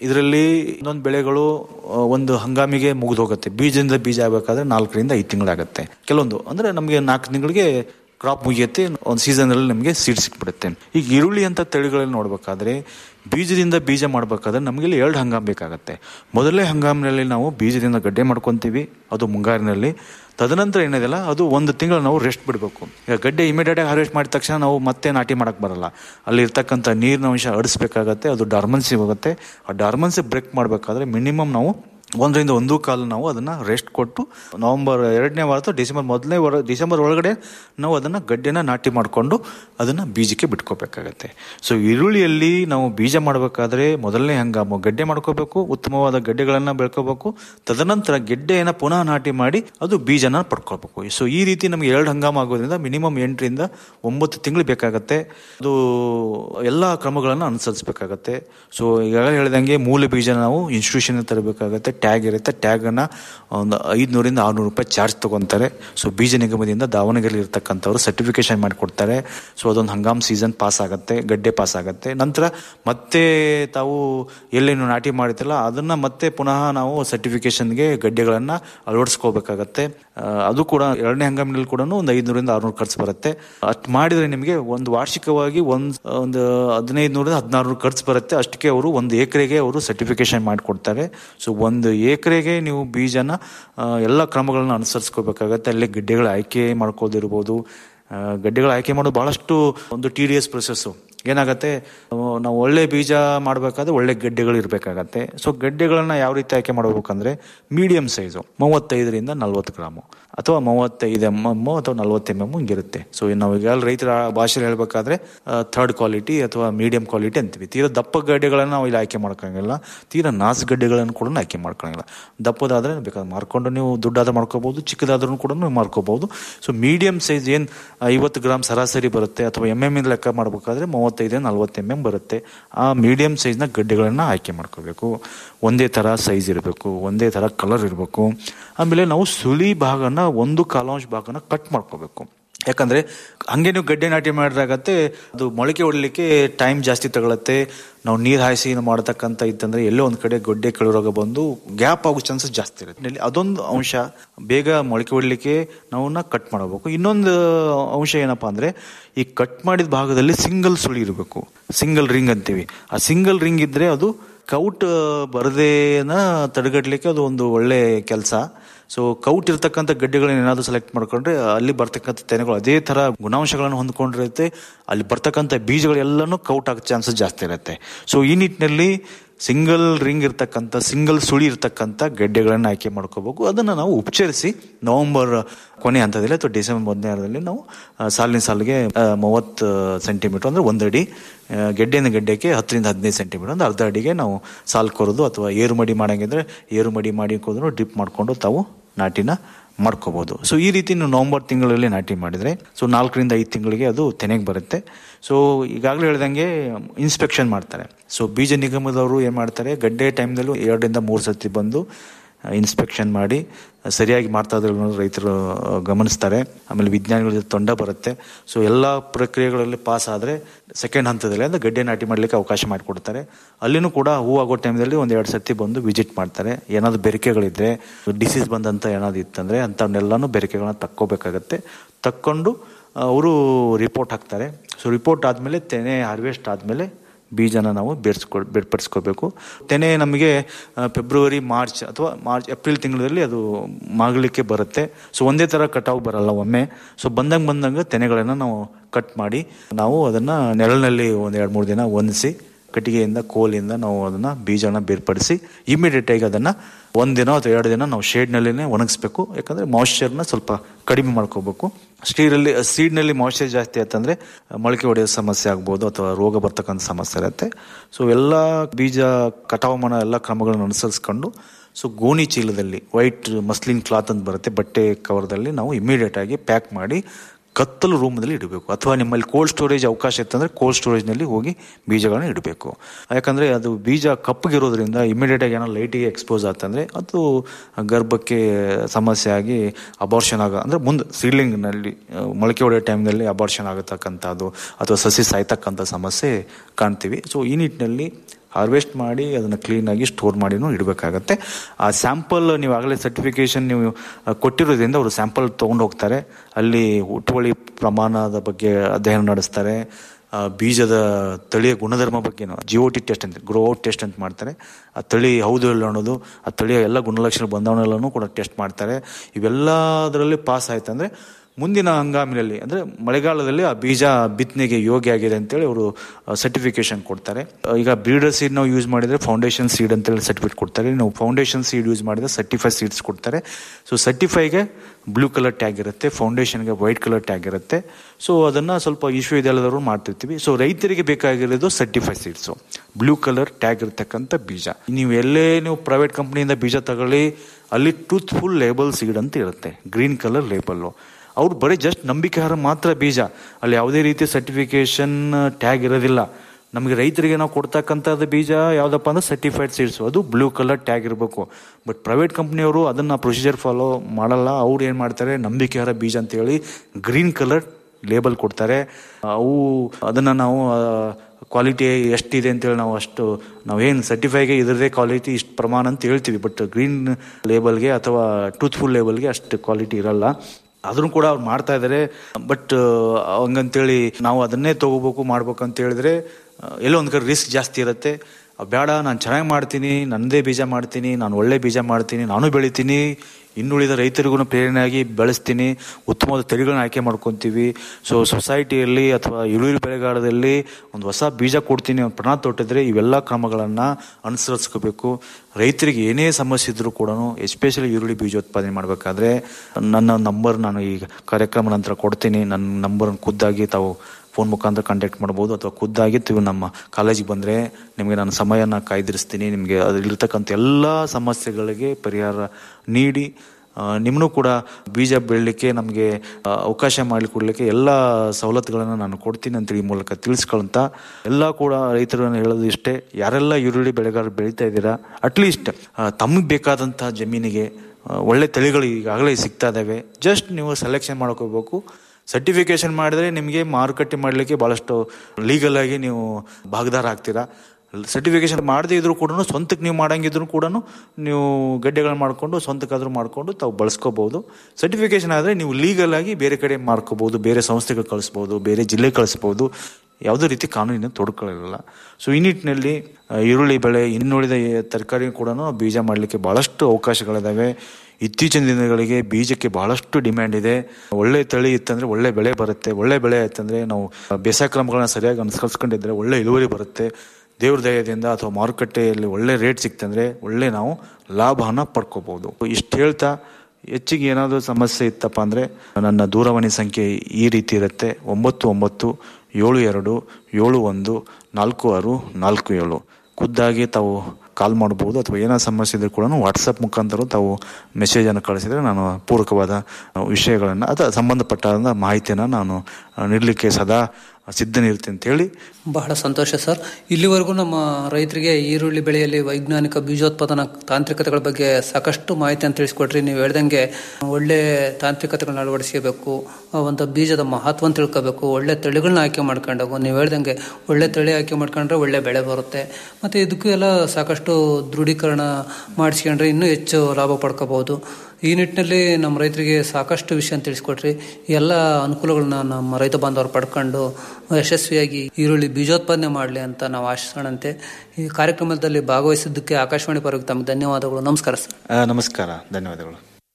ಇದರಲ್ಲಿ ಇನ್ನೊಂದು ಬೆಳೆಗಳು ಆ, ಒಂದು ಹಂಗಾಮಿಗೆ ಮುಗಿದು ಹೋಗುತ್ತೆ ಬೀಜದಿಂದ ಬೀಜ ಆಗಬೇಕಾದ್ರೆ ನಾಲ್ಕರಿಂದ ಐದು ತಿಂಗಳಾಗುತ್ತೆ ಕೆಲವೊಂದು ಅಂದ್ರೆ ನಮಗೆ ನಾಲ್ಕು ತಿಂಗಳಿಗೆ ಕ್ರಾಪ್ ಮುಗಿಯುತ್ತೆ ಒಂದು ಸೀಸನ್ ಅಲ್ಲಿ ನಮಗೆ ಸೀಡ್ ಸಿಕ್ಬಿಡುತ್ತೆ ಈಗ ಈರುಳ್ಳಿ ಅಂತ ತಳಿಗಳಲ್ಲಿ ನೋಡ್ಬೇಕಾದ್ರೆ ಬೀಜದಿಂದ ಬೀಜ ಮಾಡ್ಬೇಕಾದ್ರೆ ನಮಗೆ ಇಲ್ಲಿ ಎರಡು ಹಂಗಾಮ್ ಬೇಕಾಗತ್ತೆ ಮೊದಲನೇ ಹಂಗಾಮಿನಲ್ಲಿ ನಾವು ಬೀಜದಿಂದ ಗಡ್ಡೆ ಮಾಡ್ಕೊಂತೀವಿ ಅದು ಮುಂಗಾರಿನಲ್ಲಿ ತದನಂತರ ಏನಿದೆಯಲ್ಲ ಅದು ಒಂದು ತಿಂಗಳು ನಾವು ರೆಸ್ಟ್ ಬಿಡಬೇಕು ಈಗ ಗಡ್ಡೆ ಇಮಿಡಿಯೇಟ್ ಆಗಿ ಹಾರ್ವೆಸ್ಟ್ ಮಾಡಿದ ತಕ್ಷಣ ನಾವು ಮತ್ತೆ ನಾಟಿ ಮಾಡಕ್ ಬರಲ್ಲ ಅಲ್ಲಿ ಇರ್ತಕ್ಕಂಥ ನೀರಿನ ಅಂಶ ಅಡಿಸ್ಬೇಕಾಗತ್ತೆ ಅದು ಡಾರ್ಮನ್ಸಿ ಹೋಗುತ್ತೆ ಆ ಡಾರ್ಮನ್ಸಿ ಬ್ರೇಕ್ ಮಾಡಬೇಕಾದ್ರೆ ಮಿನಿಮಮ್ ನಾವು ಒಂದರಿಂದ ಒಂದು ಕಾಲು ನಾವು ಅದನ್ನ ರೆಸ್ಟ್ ಕೊಟ್ಟು ನವೆಂಬರ್ ಎರಡನೇ ವಾರ ಅಥವಾ ಡಿಸೆಂಬರ್ ಮೊದಲನೇ ವಾರ ಡಿಸೆಂಬರ್ ಒಳಗಡೆ ನಾವು ಅದನ್ನ ಗಡ್ಡೆನ ನಾಟಿ ಮಾಡಿಕೊಂಡು ಅದನ್ನ ಬೀಜಕ್ಕೆ ಬಿಟ್ಕೋಬೇಕಾಗತ್ತೆ ಸೊ ಈರುಳ್ಳಿಯಲ್ಲಿ ನಾವು ಬೀಜ ಮಾಡಬೇಕಾದ್ರೆ ಮೊದಲನೇ ಹಂಗಾಮು ಗಡ್ಡೆ ಮಾಡ್ಕೋಬೇಕು ಉತ್ತಮವಾದ ಗಡ್ಡೆಗಳನ್ನ ಬೆಳ್ಕೋಬೇಕು ತದನಂತರ ಗೆಡ್ಡೆಯನ್ನ ಪುನಃ ನಾಟಿ ಮಾಡಿ ಅದು ಬೀಜನ ಪಡ್ಕೋಬೇಕು ಸೊ ಈ ರೀತಿ ನಮಗೆ ಎರಡು ಹಂಗಾಮ ಆಗೋದ್ರಿಂದ ಮಿನಿಮಮ್ ಎಂಟರಿಂದ ಒಂಬತ್ತು ತಿಂಗಳು ಬೇಕಾಗತ್ತೆ ಅದು ಎಲ್ಲ ಕ್ರಮಗಳನ್ನು ಅನುಸರಿಸಬೇಕಾಗತ್ತೆ ಸೊ ಈಗಾಗಲೇ ಹೇಳಿದಂಗೆ ಮೂಲ ಬೀಜ ನಾವು ಇನ್ಸ್ಟಿಟ್ಯೂಷನ್ ತರಬೇಕಾಗತ್ತೆ ಟ್ಯಾಗ್ ಇರುತ್ತೆ ಟ್ಯಾಗ್ ಅನ್ನ ಒಂದು ಐದುನೂರಿಂದ ಆರ್ನೂರು ರೂಪಾಯಿ ಚಾರ್ಜ್ ತಗೊಂತಾರೆ ಸೊ ಬೀಜ ನಿಗಮದಿಂದ ದಾವಣಗೆರೆ ಇರ್ತಕ್ಕಂಥವ್ರು ಸರ್ಟಿಫಿಕೇಶನ್ ಮಾಡಿಕೊಡ್ತಾರೆ ಸೊ ಅದೊಂದು ಹಂಗಾಮ್ ಸೀಸನ್ ಪಾಸ್ ಆಗುತ್ತೆ ಗಡ್ಡೆ ಪಾಸ್ ಆಗುತ್ತೆ ನಂತರ ಮತ್ತೆ ತಾವು ಎಲ್ಲೇನು ನಾಟಿ ಮಾಡಿರ್ತಲ್ಲ ಅದನ್ನ ಮತ್ತೆ ಪುನಃ ನಾವು ಸರ್ಟಿಫಿಕೇಶನ್ಗೆ ಗಡ್ಡೆಗಳನ್ನ ಅಳವಡಿಸ್ಕೋಬೇಕಾಗತ್ತೆ ಆ, ಅದು ಕೂಡ ಎರಡನೇ ಹಂಗಾಮಿನಲ್ಲಿ ಕೂಡ ಒಂದು ಐದುನೂರಿಂದ ಆರ್ನೂರು ಖರ್ಚು ಬರುತ್ತೆ ಅಷ್ಟು ಮಾಡಿದ್ರೆ ನಿಮಗೆ ಒಂದು ವಾರ್ಷಿಕವಾಗಿ ಒಂದು ಒಂದು ಹದಿನೈದು ನೂರಿಂದ ಹದಿನಾರು ಖರ್ಚು ಬರುತ್ತೆ ಅಷ್ಟಕ್ಕೆ ಅವರು ಒಂದು ಎಕರೆಗೆ ಅವರು ಸರ್ಟಿಫಿಕೇಶನ್ ಮಾಡಿಕೊಡ್ತಾರೆ ಸೊ ಒಂದು ಎಕರೆಗೆ ನೀವು ಬೀಜನ ಆ, ಎಲ್ಲ ಕ್ರಮಗಳನ್ನ ಅನುಸರಿಸ್ಕೋಬೇಕಾಗತ್ತೆ ಅಲ್ಲಿ ಗಿಡ್ಡೆಗಳ ಆಯ್ಕೆ ಮಾಡ್ಕೋದಿರ್ಬೋದು ಆ, ಗಡ್ಡೆಗಳ ಆಯ್ಕೆ ಮಾಡೋದು ಬಹಳಷ್ಟು ಒಂದು ಟಿ ಡಿ ಎಸ್ ಪ್ರೊಸೆಸ್ಸು ಏನಾಗತ್ತೆ ನಾವು ನಾವು ಒಳ್ಳೆ ಬೀಜ ಮಾಡಬೇಕಾದ್ರೆ ಒಳ್ಳೆ ಗಡ್ಡೆಗಳು ಇರಬೇಕಾಗತ್ತೆ ಸೊ ಗಡ್ಡೆಗಳನ್ನ ಯಾವ ರೀತಿ ಆಯ್ಕೆ ಮಾಡಬೇಕಂದ್ರೆ ಮೀಡಿಯಂ ಸೈಜು ಮೂವತ್ತೈದರಿಂದ ನಲ್ವತ್ತು ಗ್ರಾಮು ಅಥವಾ ಮೂವತ್ತೈದು ಎಮ್ ಎಮ್ ಅಥವಾ ನಲ್ವತ್ತು ಎಮ್ ಎಮ್ ಹಿಂಗಿರುತ್ತೆ ಸೊ ನಾವು ಈಗ ರೈತರ ಭಾಷೆಯಲ್ಲಿ ಹೇಳ್ಬೇಕಾದ್ರೆ ಥರ್ಡ್ ಕ್ವಾಲಿಟಿ ಅಥವಾ ಮೀಡಿಯಂ ಕ್ವಾಲಿಟಿ ಅಂತೀವಿ ತೀರಾ ದಪ್ಪ ಗಡ್ಡೆಗಳನ್ನ ನಾವು ಇಲ್ಲಿ ಆಯ್ಕೆ ಮಾಡ್ಕೊಂಗಿಲ್ಲ ತೀರಾ ನಾಸ್ ಗಡ್ಡೆಗಳನ್ನು ಕೂಡ ಆಯ್ಕೆ ಮಾಡ್ಕೊಳಂಗಿಲ್ಲ ದಪ್ಪದಾದ್ರೆ ಬೇಕಾದ್ರೆ ಮಾರ್ಕೊಂಡು ನೀವು ದುಡ್ಡಾದ್ರೆ ಮಾಡ್ಕೋಬಹುದು ಚಿಕ್ಕದಾದ್ರೂ ಕೂಡ ನೀವು ಮಾರ್ಕೋಬಹುದು ಸೊ ಮೀಡಿಯಂ ಸೈಜ್ ಏನು ಐವತ್ತು ಗ್ರಾಮ್ ಸರಾಸರಿ ಬರುತ್ತೆ ಅಥವಾ ಎಮ್ ಎಮ್ ಲೆಕ್ಕ ಮಾಡಬೇಕಾದ್ರೆ ಮೂವತ್ತೈದು ನಲ್ವತ್ತು ಎಮ್ ಎಮ್ ಬರುತ್ತೆ ಆ ಮೀಡಿಯಂ ಸೈಜ್ನ ಗಡ್ಡೆಗಳನ್ನ ಆಯ್ಕೆ ಮಾಡ್ಕೋಬೇಕು ಒಂದೇ ಥರ ಸೈಜ್ ಇರಬೇಕು ಒಂದೇ ಥರ ಕಲರ್ ಇರಬೇಕು ಆಮೇಲೆ ನಾವು ಸುಳಿ ಭಾಗನ ಒಂದು ಕಾಲಾಂಶ ಭಾಗನ ಕಟ್ ಮಾಡ್ಕೋಬೇಕು ಯಾಕಂದ್ರೆ ಹಂಗೆ ನೀವು ಗಡ್ಡೆ ನಾಟಿ ಮಾಡಿದಾಗತ್ತೆ ಅದು ಮೊಳಕೆ ಹೊಡಲಿಕ್ಕೆ ಟೈಮ್ ಜಾಸ್ತಿ ತಗೊಳತ್ತೆ ನಾವು ನೀರು ಹಾಯಿಸಿ ಮಾಡತಕ್ಕಂಥ ಇತ್ತಂದ್ರೆ ಎಲ್ಲೋ ಒಂದ್ ಕಡೆ ಗೊಡ್ಡೆ ಕೆಳರೋಗ ಬಂದು ಗ್ಯಾಪ್ ಆಗೋ ಚಾನ್ಸಸ್ ಜಾಸ್ತಿ ಇರುತ್ತೆ ಇಲ್ಲಿ ಅದೊಂದು ಅಂಶ ಬೇಗ ಮೊಳಕೆ ಹೊಡಲಿಕ್ಕೆ ನಾವನ್ನ ಕಟ್ ಮಾಡಬೇಕು ಇನ್ನೊಂದು ಅಂಶ ಏನಪ್ಪಾ ಅಂದ್ರೆ ಈ ಕಟ್ ಮಾಡಿದ ಭಾಗದಲ್ಲಿ ಸಿಂಗಲ್ ಸುಳಿ ಇರಬೇಕು ಸಿಂಗಲ್ ರಿಂಗ್ ಅಂತೀವಿ ಆ ಸಿಂಗಲ್ ರಿಂಗ್ ಇದ್ರೆ ಅದು ಕೌಟ್ ಬರದೇನ ತಡೆಗಟ್ಲಿಕ್ಕೆ ಅದು ಒಂದು ಒಳ್ಳೆ ಕೆಲಸ ಸೊ ಕೌಟ್ ಇರ್ತಕ್ಕಂಥ ಗಡ್ಡೆಗಳನ್ನ ಏನಾದ್ರು ಸೆಲೆಕ್ಟ್ ಮಾಡ್ಕೊಂಡ್ರೆ ಅಲ್ಲಿ ಬರ್ತಕ್ಕಂಥ ತೆನೆಗಳು ಅದೇ ತರ ಗುಣಾಂಶಗಳನ್ನು ಹೊಂದ್ಕೊಂಡಿರುತ್ತೆ ಅಲ್ಲಿ ಬರ್ತಕ್ಕಂಥ ಬೀಜಗಳೆಲ್ಲನೂ ಕೌಟ್ ಆಗೋ ಚಾನ್ಸಸ್ ಜಾಸ್ತಿ ಇರುತ್ತೆ ಸೊ ಈ ನಿಟ್ಟಿನಲ್ಲಿ ಸಿಂಗಲ್ ರಿಂಗ್ ಇರ್ತಕ್ಕಂಥ ಸಿಂಗಲ್ ಸುಳಿ ಇರ್ತಕ್ಕಂಥ ಗಡ್ಡೆಗಳನ್ನ ಆಯ್ಕೆ ಮಾಡ್ಕೋಬೇಕು ಅದನ್ನ ನಾವು ಉಪಚರಿಸಿ ನವೆಂಬರ್ ಕೊನೆ ಹಂತದಲ್ಲಿ ಅಥವಾ ಡಿಸೆಂಬರ್ ಮೊದಲನೇ ವಾರದಲ್ಲಿ ನಾವು ಆ, ಸಾಲಿನ ಸಾಲಿಗೆ ಮೂವತ್ತು ಸೆಂಟಿಮೀಟರ್ ಅಂದ್ರೆ ಒಂದು ಅಡಿ ಆ, ಗೆಡ್ಡೆಯಿಂದ ಗೆಡ್ಡೆಗೆ ಹತ್ತರಿಂದ ಹದಿನೈದು ಸೆಂಟಿಮೀಟರ್ ಅಂದ್ರೆ ಅರ್ಧ ಅಡಿಗೆ ನಾವು ಸಾಲು ಕೊರೋದು ಅಥವಾ ಏರು ಮಡಿ ಮಾಡಂಗಿದ್ರೆ ಏರು ಮಡಿ ಮಾಡಿ ಹೋದ್ರು ಡ್ರಿಪ್ ಮಾಡ್ಕೊಂಡು ತಾವು ನಾಟಿನ ಮಾಡ್ಕೋಬಹುದು ಸೊ ಈ ರೀತಿ ನೀವು ನವೆಂಬರ್ ತಿಂಗಳಲ್ಲಿ ನಾಟಿ ಮಾಡಿದ್ರೆ ಸೊ ನಾಲ್ಕರಿಂದ ಐದು ತಿಂಗಳಿಗೆ ಅದು ತೆನೆಗೆ ಬರುತ್ತೆ ಸೊ ಈಗಾಗಲೇ ಹೇಳ್ದಂಗೆ ಇನ್ಸ್ಪೆಕ್ಷನ್ ಮಾಡ್ತಾರೆ ಸೊ ಬೀಜ ನಿಗಮದವರು ಏನ್ ಮಾಡ್ತಾರೆ ಗಡ್ಡೆ ಟೈಮ್ದಲ್ಲೂ ಎರಡರಿಂದ ಮೂರು ಸತಿ ಬಂದು ಇನ್ಸ್ಪೆಕ್ಷನ್ ಮಾಡಿ ಸರಿಯಾಗಿ ಮಾಡ್ತಾ ಇದ್ರೆ ರೈತರು ಗಮನಿಸ್ತಾರೆ ಆಮೇಲೆ ವಿಜ್ಞಾನಿಗಳ ಜೊತೆ ತೊಂಡ ಬರುತ್ತೆ ಸೊ ಎಲ್ಲ ಪ್ರಕ್ರಿಯೆಗಳಲ್ಲಿ ಪಾಸ್ ಆದರೆ ಸೆಕೆಂಡ್ ಹಂತದಲ್ಲಿ ಅಂದ್ರೆ ಗಡ್ಡೆ ನಾಟಿ ಮಾಡಲಿಕ್ಕೆ ಅವಕಾಶ ಮಾಡಿಕೊಡ್ತಾರೆ ಅಲ್ಲಿನೂ ಕೂಡ ಹೂ ಆಗೋ ಟೈಮ್ದಲ್ಲಿ ಒಂದ್ ಎರಡು ಸತಿ ಬಂದು ವಿಸಿಟ್ ಮಾಡ್ತಾರೆ ಏನಾದ್ರು ಬೆರಿಕೆಗಳಿದ್ರೆ ಡಿಸೀಸ್ ಬಂದಂತ ಏನಾದ್ರು ಇತ್ತಂದ್ರೆ ಅಂಥವನ್ನೆಲ್ಲಾನು ಬೆರಿಕೆಗಳನ್ನ ತಕ್ಕೋಬೇಕಾಗತ್ತೆ ತಕ್ಕೊಂಡು ಅವರು ರಿಪೋರ್ಟ್ ಹಾಕ್ತಾರೆ ಸೊ ರಿಪೋರ್ಟ್ ಆದಮೇಲೆ ತೆನೆ ಹಾರ್ವೆಸ್ಟ್ ಆದಮೇಲೆ ಬೀಜನ ನಾವು ಬೇರ್ಸ್ಕೊ ಬೇರ್ಪಡಿಸ್ಕೋಬೇಕು ತೆನೆ ನಮಗೆ ಆ, ಫೆಬ್ರವರಿ ಮಾರ್ಚ್ ಅಥವಾ ಮಾರ್ಚ್ ಏಪ್ರಿಲ್ ತಿಂಗಳಲ್ಲಿ ಅದು ಮಾಗಲಿಕ್ಕೆ ಬರುತ್ತೆ ಸೊ ಒಂದೇ ಥರ ಕಟಾವು ಬರಲ್ಲ ಒಮ್ಮೆ ಸೊ ಬಂದಂಗೆ ಬಂದಂಗೆ ತೆನೆಗಳನ್ನು ನಾವು ಕಟ್ ಮಾಡಿ ನಾವು ಅದನ್ನು ನೆರಳಿನಲ್ಲಿ ಒಂದು ಎರಡು ಮೂರು ದಿನ ಒಣಸಿ ಕಟ್ಟಿಗೆಯಿಂದ ಕೋಲಿಂದ ನಾವು ಅದನ್ನ ಬೀಜನ ಬೇರ್ಪಡಿಸಿ ಇಮಿಡಿಯೇಟ್ ಆಗಿ ಅದನ್ನ ಒಂದಿನ ಅಥವಾ ಎರಡು ದಿನ ನಾವು ಶೇಡ್ನಲ್ಲಿನೇ ಒಣಗಿಸ್ಬೇಕು ಯಾಕಂದ್ರೆ ಮಾಯಿಶ್ಚರ್ನ ಸ್ವಲ್ಪ ಕಡಿಮೆ ಮಾಡ್ಕೋಬೇಕು ಸ್ಟೀರಲ್ಲಿ ಸೀಡ್ನಲ್ಲಿ ಮಾಯಿಶ್ಚರ್ ಜಾಸ್ತಿ ಆಯ್ತಂದ್ರೆ ಮೊಳಕೆ ಹೊಡೆಯೋ ಸಮಸ್ಯೆ ಆಗ್ಬೋದು ಅಥವಾ ರೋಗ ಬರ್ತಕ್ಕಂಥ ಸಮಸ್ಯೆ ಇರುತ್ತೆ ಸೊ ಎಲ್ಲ ಬೀಜ ಕಟಾವು ಮಾಡೋ ಎಲ್ಲ ಕ್ರಮಗಳನ್ನು ಅನುಸರಿಸ್ಕೊಂಡು ಸೊ ಗೋಣಿ ಚೀಲದಲ್ಲಿ ವೈಟ್ ಮಸ್ಲಿನ್ ಕ್ಲಾತ್ ಅಂತ ಬರುತ್ತೆ ಬಟ್ಟೆ ಕವರ್ದಲ್ಲಿ ನಾವು ಇಮಿಡಿಯೇಟ್ ಆಗಿ ಪ್ಯಾಕ್ ಮಾಡಿ ಕತ್ತಲು ರೂಮ್ನಲ್ಲಿ ಇಡಬೇಕು ಅಥವಾ ನಿಮ್ಮಲ್ಲಿ ಕೋಲ್ಡ್ ಸ್ಟೋರೇಜ್ ಅವಕಾಶ ಇತ್ತಂದ್ರೆ ಕೋಲ್ಡ್ ಸ್ಟೋರೇಜ್ನಲ್ಲಿ ಹೋಗಿ ಬೀಜಗಳನ್ನ ಇಡಬೇಕು ಯಾಕಂದ್ರೆ ಅದು ಬೀಜ ಕಪ್ಪಗಿರೋದ್ರಿಂದ ಇಮಿಡಿಯೇಟ್ ಆಗಿ ಏನೋ ಲೈಟಿಗೆ ಎಕ್ಸ್ಪೋಸ್ ಆತಂದ್ರೆ ಅದು ಗರ್ಭಕ್ಕೆ ಸಮಸ್ಯೆ ಆಗಿ ಅಬಾರ್ಷನ್ ಆಗ ಅಂದ್ರೆ ಮುಂದೆ ಸೀಡ್ಲಿಂಗ್ನಲ್ಲಿ ಮೊಳಕೆ ಹೊಡೆಯೋ ಟೈಮ್ನಲ್ಲಿ ಅಬಾರ್ಷನ್ ಆಗತಕ್ಕಂಥದ್ದು ಅಥವಾ ಸಸಿ ಸಾಯ್ತಕ್ಕಂಥ ಸಮಸ್ಯೆ ಕಾಣ್ತೀವಿ ಸೊ ಈ ನಿಟ್ಟಿನಲ್ಲಿ ಹಾರ್ವೆಸ್ಟ್ ಮಾಡಿ ಅದನ್ನು ಕ್ಲೀನಾಗಿ ಸ್ಟೋರ್ ಮಾಡಿನೂ ಇಡಬೇಕಾಗತ್ತೆ ಆ ಸ್ಯಾಂಪಲ್ ನೀವು ಆಗಲೇ ಸರ್ಟಿಫಿಕೇಶನ್ ನೀವು ಆ, ಕೊಟ್ಟಿರೋದ್ರಿಂದ ಅವರು ಸ್ಯಾಂಪಲ್ ತೊಗೊಂಡು ಹೋಗ್ತಾರೆ ಅಲ್ಲಿ ಹುಟ್ಟುವಳಿ ಪ್ರಮಾಣದ ಬಗ್ಗೆ ಅಧ್ಯಯನ ನಡೆಸ್ತಾರೆ ಆ, ಬೀಜದ ತಳಿಯ ಗುಣಧರ್ಮ ಬಗ್ಗೆನೂ ಜಿಒ ಟಿ ಟೆಸ್ಟ್ ಅಂತ ಗ್ರೋ ಔಟ್ ಟೆಸ್ಟ್ ಅಂತ ಮಾಡ್ತಾರೆ ಆ ತಳಿ ಹೌದು ಇಲ್ಲ ಅನ್ನೋದು ಆ ತಳಿಯ ಎಲ್ಲ ಗುಣಲಕ್ಷಣ ಬಂದವನ್ನೆಲ್ಲನೂ ಕೂಡ ಟೆಸ್ಟ್ ಮಾಡ್ತಾರೆ ಇವೆಲ್ಲದರಲ್ಲಿ ಪಾಸ್ ಆಯ್ತಂದ್ರೆ ಮುಂದಿನ ಹಂಗಾಮಿನಲ್ಲಿ ಅಂದರೆ ಮಳೆಗಾಲದಲ್ಲಿ ಆ ಬೀಜ ಬಿತ್ತನೆಗೆ ಯೋಗ್ಯ ಆಗಿದೆ ಅಂತೇಳಿ ಅವರು ಸರ್ಟಿಫಿಕೇಶನ್ ಕೊಡ್ತಾರೆ ಆ, ಈಗ ಬ್ರೀಡರ್ ಸೀಡ್ ನಾವು ಯೂಸ್ ಮಾಡಿದರೆ ಫೌಂಡೇಶನ್ ಸೀಡ್ ಅಂತೇಳಿ ಸರ್ಟಿಫಿಕೇಟ್ ಕೊಡ್ತಾರೆ ನಾವು ಫೌಂಡೇಶನ್ ಸೀಡ್ ಯೂಸ್ ಮಾಡಿದರೆ ಸರ್ಟಿಫೈ ಸೀಡ್ಸ್ ಕೊಡ್ತಾರೆ ಸೊ ಸರ್ಟಿಫೈಗೆ ಬ್ಲೂ ಕಲರ್ ಟ್ಯಾಗ್ ಇರುತ್ತೆ ಫೌಂಡೇಶನ್ಗೆ ವೈಟ್ ಕಲರ್ ಟ್ಯಾಗ್ ಇರುತ್ತೆ ಸೊ ಅದನ್ನು ಸ್ವಲ್ಪ ವಿಶ್ವವಿದ್ಯಾಲಯದವರು ಮಾಡ್ತಿರ್ತೀವಿ ಸೊ ರೈತರಿಗೆ ಬೇಕಾಗಿರೋದು certify seeds blue colour tag ಇರತಕ್ಕಂಥ ಬೀಜ ನೀವು ಎಲ್ಲೇ ನೀವು ಪ್ರೈವೇಟ್ ಕಂಪ್ನಿಯಿಂದ ಬೀಜ ತಗೊಳ್ಳಿ ಅಲ್ಲಿ ಟ್ರೂತ್ಫುಲ್ ಲೇಬಲ್ ಸೀಡ್ ಅಂತ ಇರುತ್ತೆ ಗ್ರೀನ್ ಕಲರ್ ಲೇಬಲ್ಲು ಅವ್ರು ಬರೀ ಜಸ್ಟ್ ನಂಬಿಕೆಹಾರ ಮಾತ್ರ ಬೀಜ ಅಲ್ಲಿ ಯಾವುದೇ ರೀತಿ ಸರ್ಟಿಫಿಕೇಶನ್ ಟ್ಯಾಗ್ ಇರೋದಿಲ್ಲ ನಮಗೆ ರೈತರಿಗೆ ನಾವು ಕೊಡ್ತಕ್ಕಂಥದ್ದು ಬೀಜ ಯಾವುದಪ್ಪ ಅಂದ್ರೆ ಸರ್ಟಿಫೈಡ್ ಸೀಡ್ಸು ಅದು ಬ್ಲೂ ಕಲರ್ ಟ್ಯಾಗ್ ಇರಬೇಕು ಬಟ್ ಪ್ರೈವೇಟ್ ಕಂಪ್ನಿಯವರು ಅದನ್ನು ಪ್ರೊಸೀಜರ್ ಫಾಲೋ ಮಾಡಲ್ಲ ಅವ್ರು ಏನು ಮಾಡ್ತಾರೆ ನಂಬಿಕೆಹಾರ ಬೀಜ ಅಂತೇಳಿ ಗ್ರೀನ್ ಕಲರ್ ಲೇಬಲ್ ಕೊಡ್ತಾರೆ ಅವು ಅದನ್ನು ನಾವು ಕ್ವಾಲಿಟಿ ಎಷ್ಟಿದೆ ಅಂತೇಳಿ ನಾವು ಅಷ್ಟು ನಾವೇನು ಸರ್ಟಿಫೈಗೆ ಇದರದೇ ಕ್ವಾಲಿಟಿ ಇಷ್ಟು ಪ್ರಮಾಣ ಅಂತ ಹೇಳ್ತೀವಿ ಬಟ್ ಗ್ರೀನ್ ಲೇಬಲ್ಗೆ ಅಥವಾ ಟ್ರೂತ್ಫುಲ್ ಲೇಬಲ್ಗೆ ಅಷ್ಟು ಕ್ವಾಲಿಟಿ ಇರಲ್ಲ ಅದನ್ನು ಕೂಡ ಅವ್ರು ಮಾಡ್ತಾ ಇದ್ದಾರೆ ಬಟ್ ಹಂಗಂತೇಳಿ ನಾವು ಅದನ್ನೇ ತಗೋಬೇಕು ಮಾಡ್ಬೇಕು ಅಂತ ಹೇಳಿದ್ರೆ ಆ, ಎಲ್ಲೋ ಒಂದು ಕಡೆ ರಿಸ್ಕ್ ಜಾಸ್ತಿ ಇರುತ್ತೆ ಆ, ಬೇಡ ನಾನು ಚೆನ್ನಾಗಿ ಮಾಡ್ತೀನಿ ನನ್ನದೇ ಬೀಜ ಮಾಡ್ತೀನಿ ನಾನು ಒಳ್ಳೆ ಬೀಜ ಮಾಡ್ತೀನಿ ನಾನು ಬೆಳಿತೀನಿ ಇನ್ನುಳಿದ ರೈತರಿಗೂ ಪ್ರೇರಣೆಯಾಗಿ ಬೆಳೆಸ್ತೀನಿ ಉತ್ತಮವಾದ ತಳಿಗಳನ್ನ ಆಯ್ಕೆ ಮಾಡ್ಕೊತೀವಿ ಸೊ ಸೊಸೈಟಿಯಲ್ಲಿ ಅಥವಾ ಇಳುವರಿ ಬೆಳೆಗಾರದಲ್ಲಿ ಒಂದು ಹೊಸ ಬೀಜ ಕೊಡ್ತೀನಿ ಒಂದು ಪ್ರಣಾಳ ತೊಟ್ಟಿದ್ರೆ ಇವೆಲ್ಲ ಕ್ರಮಗಳನ್ನು ಅನುಸರಿಸ್ಕೋಬೇಕು ರೈತರಿಗೆ ಏನೇ ಸಮಸ್ಯೆ ಇದ್ರೂ ಕೂಡ ಎಸ್ಪೆಷಲಿ ಈರುಳ್ಳಿ ಬೀಜೋತ್ಪಾದನೆ ಮಾಡಬೇಕಾದ್ರೆ ನನ್ನ ನಂಬರ್ ನಾನು ಈ ಕಾರ್ಯಕ್ರಮ ನಂತರ ಕೊಡ್ತೀನಿ ನನ್ನ ನಂಬರ್ ಖುದ್ದಾಗಿ ತಾವು ಫೋನ್ ಮುಖಾಂತರ ಕಾಂಟ್ಯಾಕ್ಟ್ ಮಾಡ್ಬೋದು ಅಥವಾ ಖುದ್ದಾಗಿ ನೀವು ನಮ್ಮ ಕಾಲೇಜಿಗೆ ಬಂದರೆ ನಿಮಗೆ ನಾನು ಸಮಯನ ಕಾಯ್ದಿರಿಸ್ತೀನಿ ನಿಮಗೆ ಅದರಲ್ಲಿರ್ತಕ್ಕಂಥ ಎಲ್ಲ ಸಮಸ್ಯೆಗಳಿಗೆ ಪರಿಹಾರ ನೀಡಿ ನಿಮ್ಮನ್ನು ಕೂಡ ಬೀಜ ಬೆಳಲಿಕ್ಕೆ ನಮಗೆ ಆ, ಅವಕಾಶ ಮಾಡಿಕೊಡ್ಲಿಕ್ಕೆ ಎಲ್ಲ ಸವಲತ್ತುಗಳನ್ನು ನಾನು ಕೊಡ್ತೀನಿ ಅಂತ ಈ ಮೂಲಕ ತಿಳಿಸ್ಕೊಳ್ತ ಎಲ್ಲ ಕೂಡ ರೈತರನ್ನು ಹೇಳೋದು ಇಷ್ಟೇ ಯಾರೆಲ್ಲ ಈರುಳ್ಳಿ ಬೆಳೆಗಾರರು ಬೆಳೀತಾ ಇದ್ದೀರಾ ಅಟ್ಲೀಸ್ಟ್ ತಮಗೆ ಬೇಕಾದಂಥ ಜಮೀನಿಗೆ ಆ, ಒಳ್ಳೆ ತಳಿಗಳು ಈಗಾಗಲೇ ಸಿಗ್ತಾ ಇದ್ದಾವೆ ಜಸ್ಟ್ ನೀವು ಸೆಲೆಕ್ಷನ್ ಮಾಡ್ಕೋಬೇಕು ಸರ್ಟಿಫಿಕೇಶನ್ ಮಾಡಿದ್ರೆ ನಿಮಗೆ ಮಾರುಕಟ್ಟೆ ಮಾಡಲಿಕ್ಕೆ ಭಾಳಷ್ಟು ಲೀಗಲ್ ಆಗಿ ನೀವು ಭಾಗದಾರ ಆಗ್ತೀರಾ ಸರ್ಟಿಫಿಕೇಶನ್ ಮಾಡದೇ ಇದ್ರು ಕೂಡ ಸ್ವಂತಕ್ಕೆ ನೀವು ಮಾಡಂಗಿದ್ರು ಕೂಡ ನೀವು ಗಡ್ಡೆಗಳು ಮಾಡಿಕೊಂಡು ಸ್ವಂತಕ್ಕಾದ್ರೂ ಮಾಡಿಕೊಂಡು ತಾವು ಬಳಸ್ಕೋಬಹುದು ಸರ್ಟಿಫಿಕೇಶನ್ ಆದರೆ ನೀವು ಲೀಗಲ್ ಆಗಿ ಬೇರೆ ಕಡೆ ಮಾರ್ಕೋಬಹುದು ಬೇರೆ ಸಂಸ್ಥೆಗಳು ಕಳಿಸ್ಬೋದು ಬೇರೆ ಜಿಲ್ಲೆ ಕಳಿಸ್ಬೋದು ಯಾವುದೇ ರೀತಿ ಕಾನೂನಿನ ತೊಡಕೊಳ್ಳಿರಲ್ಲ ಸೊ ಈ ನಿಟ್ಟಿನಲ್ಲಿ ಆ, ಈರುಳ್ಳಿ ಬೆಳೆ ಇನ್ನುಳಿದ ಏ- ತರಕಾರಿ ಕೂಡ ಬೀಜ ಮಾಡಲಿಕ್ಕೆ ಭಾಳಷ್ಟು ಅವಕಾಶಗಳಿದ್ದಾವೆ ಇತ್ತೀಚಿನ ದಿನಗಳಿಗೆ ಬೀಜಕ್ಕೆ ಬಹಳಷ್ಟು ಡಿಮ್ಯಾಂಡ್ ಇದೆ ಒಳ್ಳೆ ತಳಿ ಇತ್ತಂದ್ರೆ ಒಳ್ಳೆ ಬೆಳೆ ಬರುತ್ತೆ ಒಳ್ಳೆ ಬೆಳೆ ಆಯ್ತಂದ್ರೆ ನಾವು ಬೇಸಾಯ ಕ್ರಮಗಳನ್ನ ಸರಿಯಾಗಿ ಅನುಸರಿಸ್ಕೊಂಡಿದ್ರೆ ಒಳ್ಳೆ ಇಳುವರಿ ಬರುತ್ತೆ ದೇವ್ರ ದಯದಿಂದ ಅಥವಾ ಮಾರುಕಟ್ಟೆಯಲ್ಲಿ ಒಳ್ಳೆ ರೇಟ್ ಸಿಕ್ತಂದ್ರೆ ಒಳ್ಳೆ ನಾವು ಲಾಭನ ಪಡ್ಕೋಬಹುದು ಇಷ್ಟು ಹೇಳ್ತಾ ಹೆಚ್ಚಿಗೆ ಏನಾದರೂ ಸಮಸ್ಯೆ ಇತ್ತಪ್ಪ ಅಂದರೆ ನನ್ನ ದೂರವಾಣಿ ಸಂಖ್ಯೆ ಈ ರೀತಿ ಇರುತ್ತೆ ಒಂಬತ್ತು ಒಂಬತ್ತು ಏಳು ಎರಡು ಏಳು ಒಂದು ನಾಲ್ಕು ಆರು ನಾಲ್ಕು ಏಳು ಖುದ್ದಾಗಿ ತಾವು ಕಾಲ್ ಮಾಡ್ಬೋದು ಅಥವಾ ಏನಾದ್ರು ಸಮಸ್ಯೆ ಇದ್ರೂ ಕೂಡ ವಾಟ್ಸಪ್ ಮುಖಾಂತರ ತಾವು ಮೆಸೇಜನ್ನು ಕಳಿಸಿದರೆ ನಾನು ಪೂರಕವಾದ ವಿಷಯಗಳನ್ನು ಅಥವಾ ಸಂಬಂಧಪಟ್ಟ ಮಾಹಿತಿಯನ್ನು ನಾನು ನೀಡಲಿಕ್ಕೆ ಸದಾ ಸಿದ್ಧನಿರ್ತೀನಿ ಅಂತ ಹೇಳಿ ಬಹಳ ಸಂತೋಷ ಸರ್ ಇಲ್ಲಿವರೆಗೂ ನಮ್ಮ ರೈತರಿಗೆ ಈರುಳ್ಳಿ ಬೆಳೆಯಲ್ಲಿ ವೈಜ್ಞಾನಿಕ ಬೀಜೋತ್ಪಾದನಾ ತಾಂತ್ರಿಕತೆಗಳ ಬಗ್ಗೆ ಸಾಕಷ್ಟು ಮಾಹಿತಿಯನ್ನು ತಿಳಿಸ್ಕೊಟ್ರಿ ನೀವು ಹೇಳ್ದಂಗೆ ಒಳ್ಳೆ ತಾಂತ್ರಿಕತೆಗಳನ್ನ ಅಳವಡಿಸಬೇಕು ಆ ಒಂದು ಬೀಜದ ಮಹತ್ವನ ತಿಳ್ಕೋಬೇಕು ಒಳ್ಳೆ ತಳಿಗಳನ್ನ ಆಯ್ಕೆ ಮಾಡ್ಕೊಂಡಾಗ ನೀವು ಹೇಳ್ದಂಗೆ ಒಳ್ಳೆ ತಳಿ ಆಯ್ಕೆ ಮಾಡ್ಕೊಂಡ್ರೆ ಒಳ್ಳೆ ಬೆಳೆ ಬರುತ್ತೆ ಮತ್ತು ಇದಕ್ಕೂ ಎಲ್ಲ ಸಾಕಷ್ಟು ದೃಢೀಕರಣ ಮಾಡಿಸ್ಕೊಂಡ್ರೆ ಇನ್ನೂ ಹೆಚ್ಚು ಲಾಭ ಪಡ್ಕೋಬಹುದು ಈ ನಿಟ್ಟಿನಲ್ಲಿ ನಮ್ಮ ರೈತರಿಗೆ ಸಾಕಷ್ಟು ವಿಷಯ ತಿಳಿಸ್ಕೊಟ್ರಿ ಈ ಎಲ್ಲ ಅನುಕೂಲಗಳನ್ನ ನಮ್ಮ ರೈತ ಬಾಂಧವರು ಪಡ್ಕೊಂಡು ಯಶಸ್ವಿಯಾಗಿ ಈರುಳ್ಳಿ ಬೀಜೋತ್ಪಾದನೆ ಮಾಡಲಿ ಅಂತ ನಾವು ಆಶಿಸೋಣಂತೆ ಈ ಕಾರ್ಯಕ್ರಮದಲ್ಲಿ ಭಾಗವಹಿಸಿದ್ದಕ್ಕೆ ಆಕಾಶವಾಣಿ ಪರವಾಗಿ ತಮಗೆ ಧನ್ಯವಾದಗಳು ನಮಸ್ಕಾರ ಸರ್ ಆ, ನಮಸ್ಕಾರ ಧನ್ಯವಾದಗಳು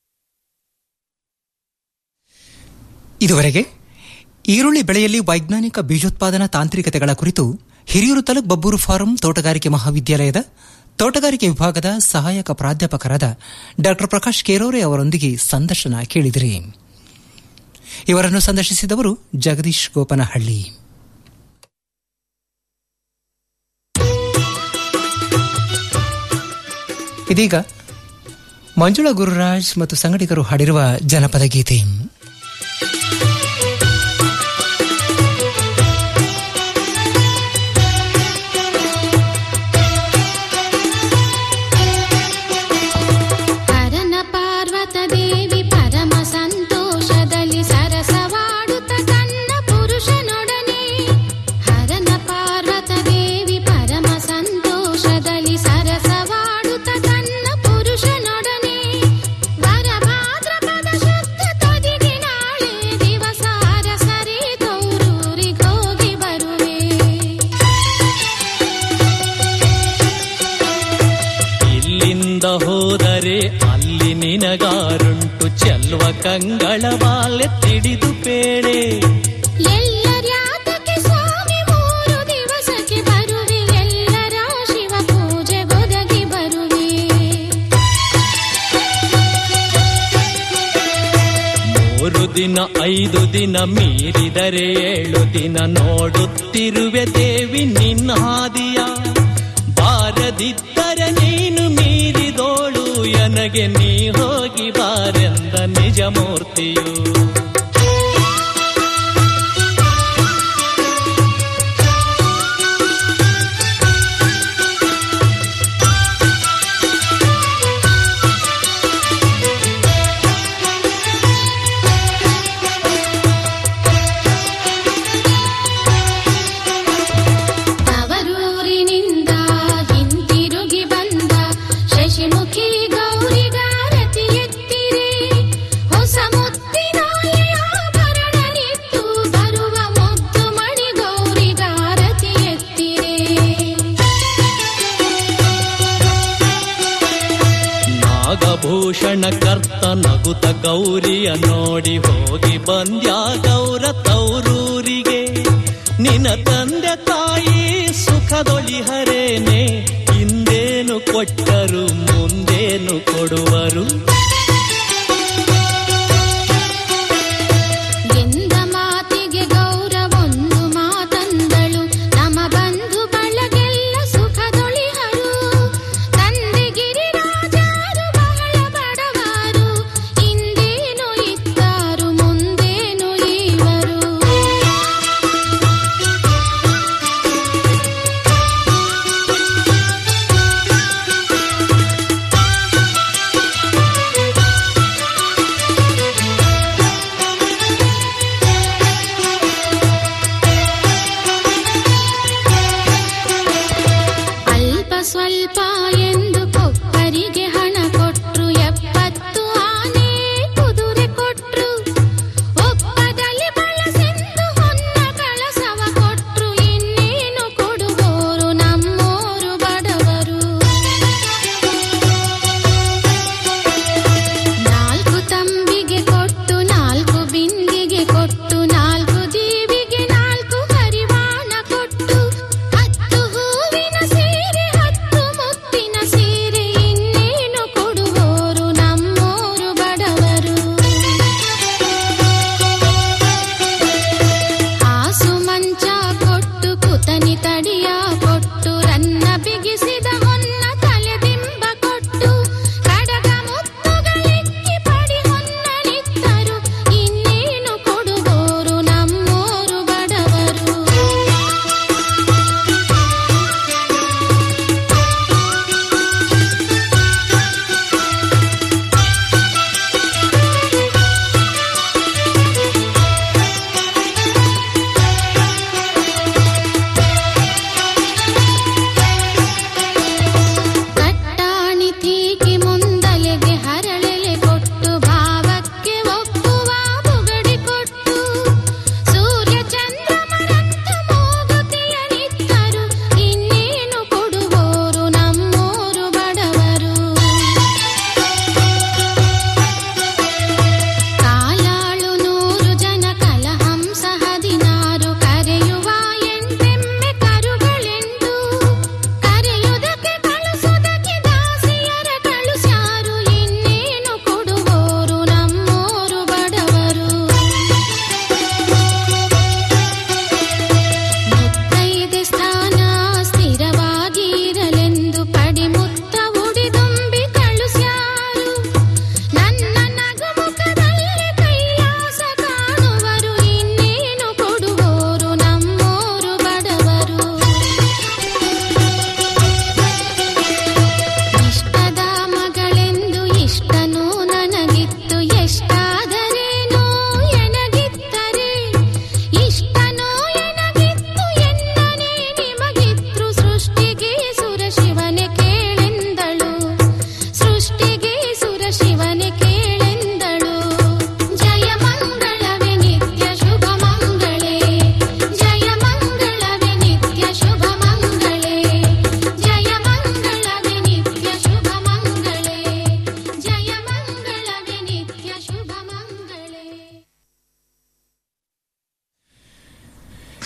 ಇದುವರೆಗೆ ಈರುಳ್ಳಿ ಬೆಳೆಯಲ್ಲಿ ವೈಜ್ಞಾನಿಕ ಬೀಜೋತ್ಪಾದನಾ ತಾಂತ್ರಿಕತೆಗಳ ಕುರಿತು ಹಿರಿಯೂರು ತಾಲೂಕ್ ಬಬ್ಬೂರು ಫಾರಂ ತೋಟಗಾರಿಕೆ ಮಹಾವಿದ್ಯಾಲಯದ ತೋಟಗಾರಿಕೆ ವಿಭಾಗದ ಸಹಾಯಕ ಪ್ರಾಧ್ಯಾಪಕರಾದ ಡಾ ಪ್ರಕಾಶ್ ಕೇರೋರೆ ಅವರೊಂದಿಗೆ ಸಂದರ್ಶನ ಕೇಳಿದಿರಿ ಇವರನ್ನು ಸಂದರ್ಶಿಸಿದವರು ಜಗದೀಶ್ ಗೋಪನಹಳ್ಳಿ ಇದೀಗ ಮಂಜುಳಾ ಗುರುರಾಜ್ ಮತ್ತು ಸಂಗಡಿಗರು ಹಾಡಿರುವ ಜನಪದ ಗೀತೆ ಹರನ ಪಾರ್ವತ ದೇವಿ ಪರಮ ಸಂತೋಷದಲ್ಲಿ ಸರಸವಾಡುತ್ತ ತನ್ನ ಪುರುಷನೊಡನೆ ಹರನ ಪಾರ್ವತ ದೇವಿ ಪರಮ ಸಂತೋಷ ಇಲ್ಲಿ ನಿನಗಾರುಂಟು ಚೆಲ್ವ ಕಂಗಳ ಬಾಲ್ಯ ತಿಳಿದು ಪೇಳೆ ಎಲ್ಲರ್ಯಾತಕ್ಕೆ ಸ್ವಾಮಿ ಮೂರು ದಿವಸಕ್ಕೆ ಬರುವೆ ಎಲ್ಲರ ಶಿವ ಪೂಜೆ ಒದಗಿ ಬರುವೆ ಮೂರು ದಿನ ಐದು ದಿನ ಮೀರಿದರೆ ಏಳು ದಿನ ನೋಡುತ್ತಿರುವೆ ದೇವಿ ನಿನ್ನ ಹಾದಿಯ ಬಾರದಿದ್ದರೆ ನೀನು ಮೀರಿದೋಳು ಎನಗೆ ನೀ ಹೋಗಿ ಬಾರೆಂದ ನಿಜ ಮೂರ್ತಿಯು ತವರೂರಿನಿಂದ ಹಿಂತಿರುಗಿ ಬಂದ ಶಶಿಮುಖಿ ಗೌರಿಗಾರತಿ ಎತ್ತಿರೆ ಹೊಸ ಮುತ್ತಿನ ಆಭರಣನಿತ್ತು ಬರುವ ಮುದ್ದು ಮಣಿ ಗೌರಿಗಾರತಿ ಎತ್ತಿರೆ ನಾಗಭೂಷಣ ಕರ್ತ ನಗುತ ಗೌರಿಯ ನೋಡಿ ಹೋಗಿ ಬಂದ್ಯ ಗೌರ ತೌರೂರಿಗೆ ನಿನ್ನ ತಂದೆ ತಾಯಿ ಸುಖದೊಳಿಹರೇನೆ ಹಿಂದೇನು ಕೊಟ್ಟರು ಮುಂದೇನು ಕೊಡುವರು ಎಂದ ಮಾತಿಗೆ ಗೌರವೊಂದು ಮಾತಂದಳು ನಮ ಬಂಧು ಬಳಗೆಲ್ಲ ಸುಖದೊಳಿಹರು ತಂದೆ ಗಿರಿರಾಜರು ಬಹಳ ಬಡವರು ಹಿಂದೇನು ಇದ್ದಾರು ಮುಂದೇನು ಇವರು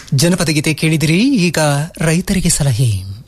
ಜನಪದ ಗೀತೆ ಕೇಳಿದಿರಿ ಈಗ ರೈತರಿಗೆ ಸಲಹೆ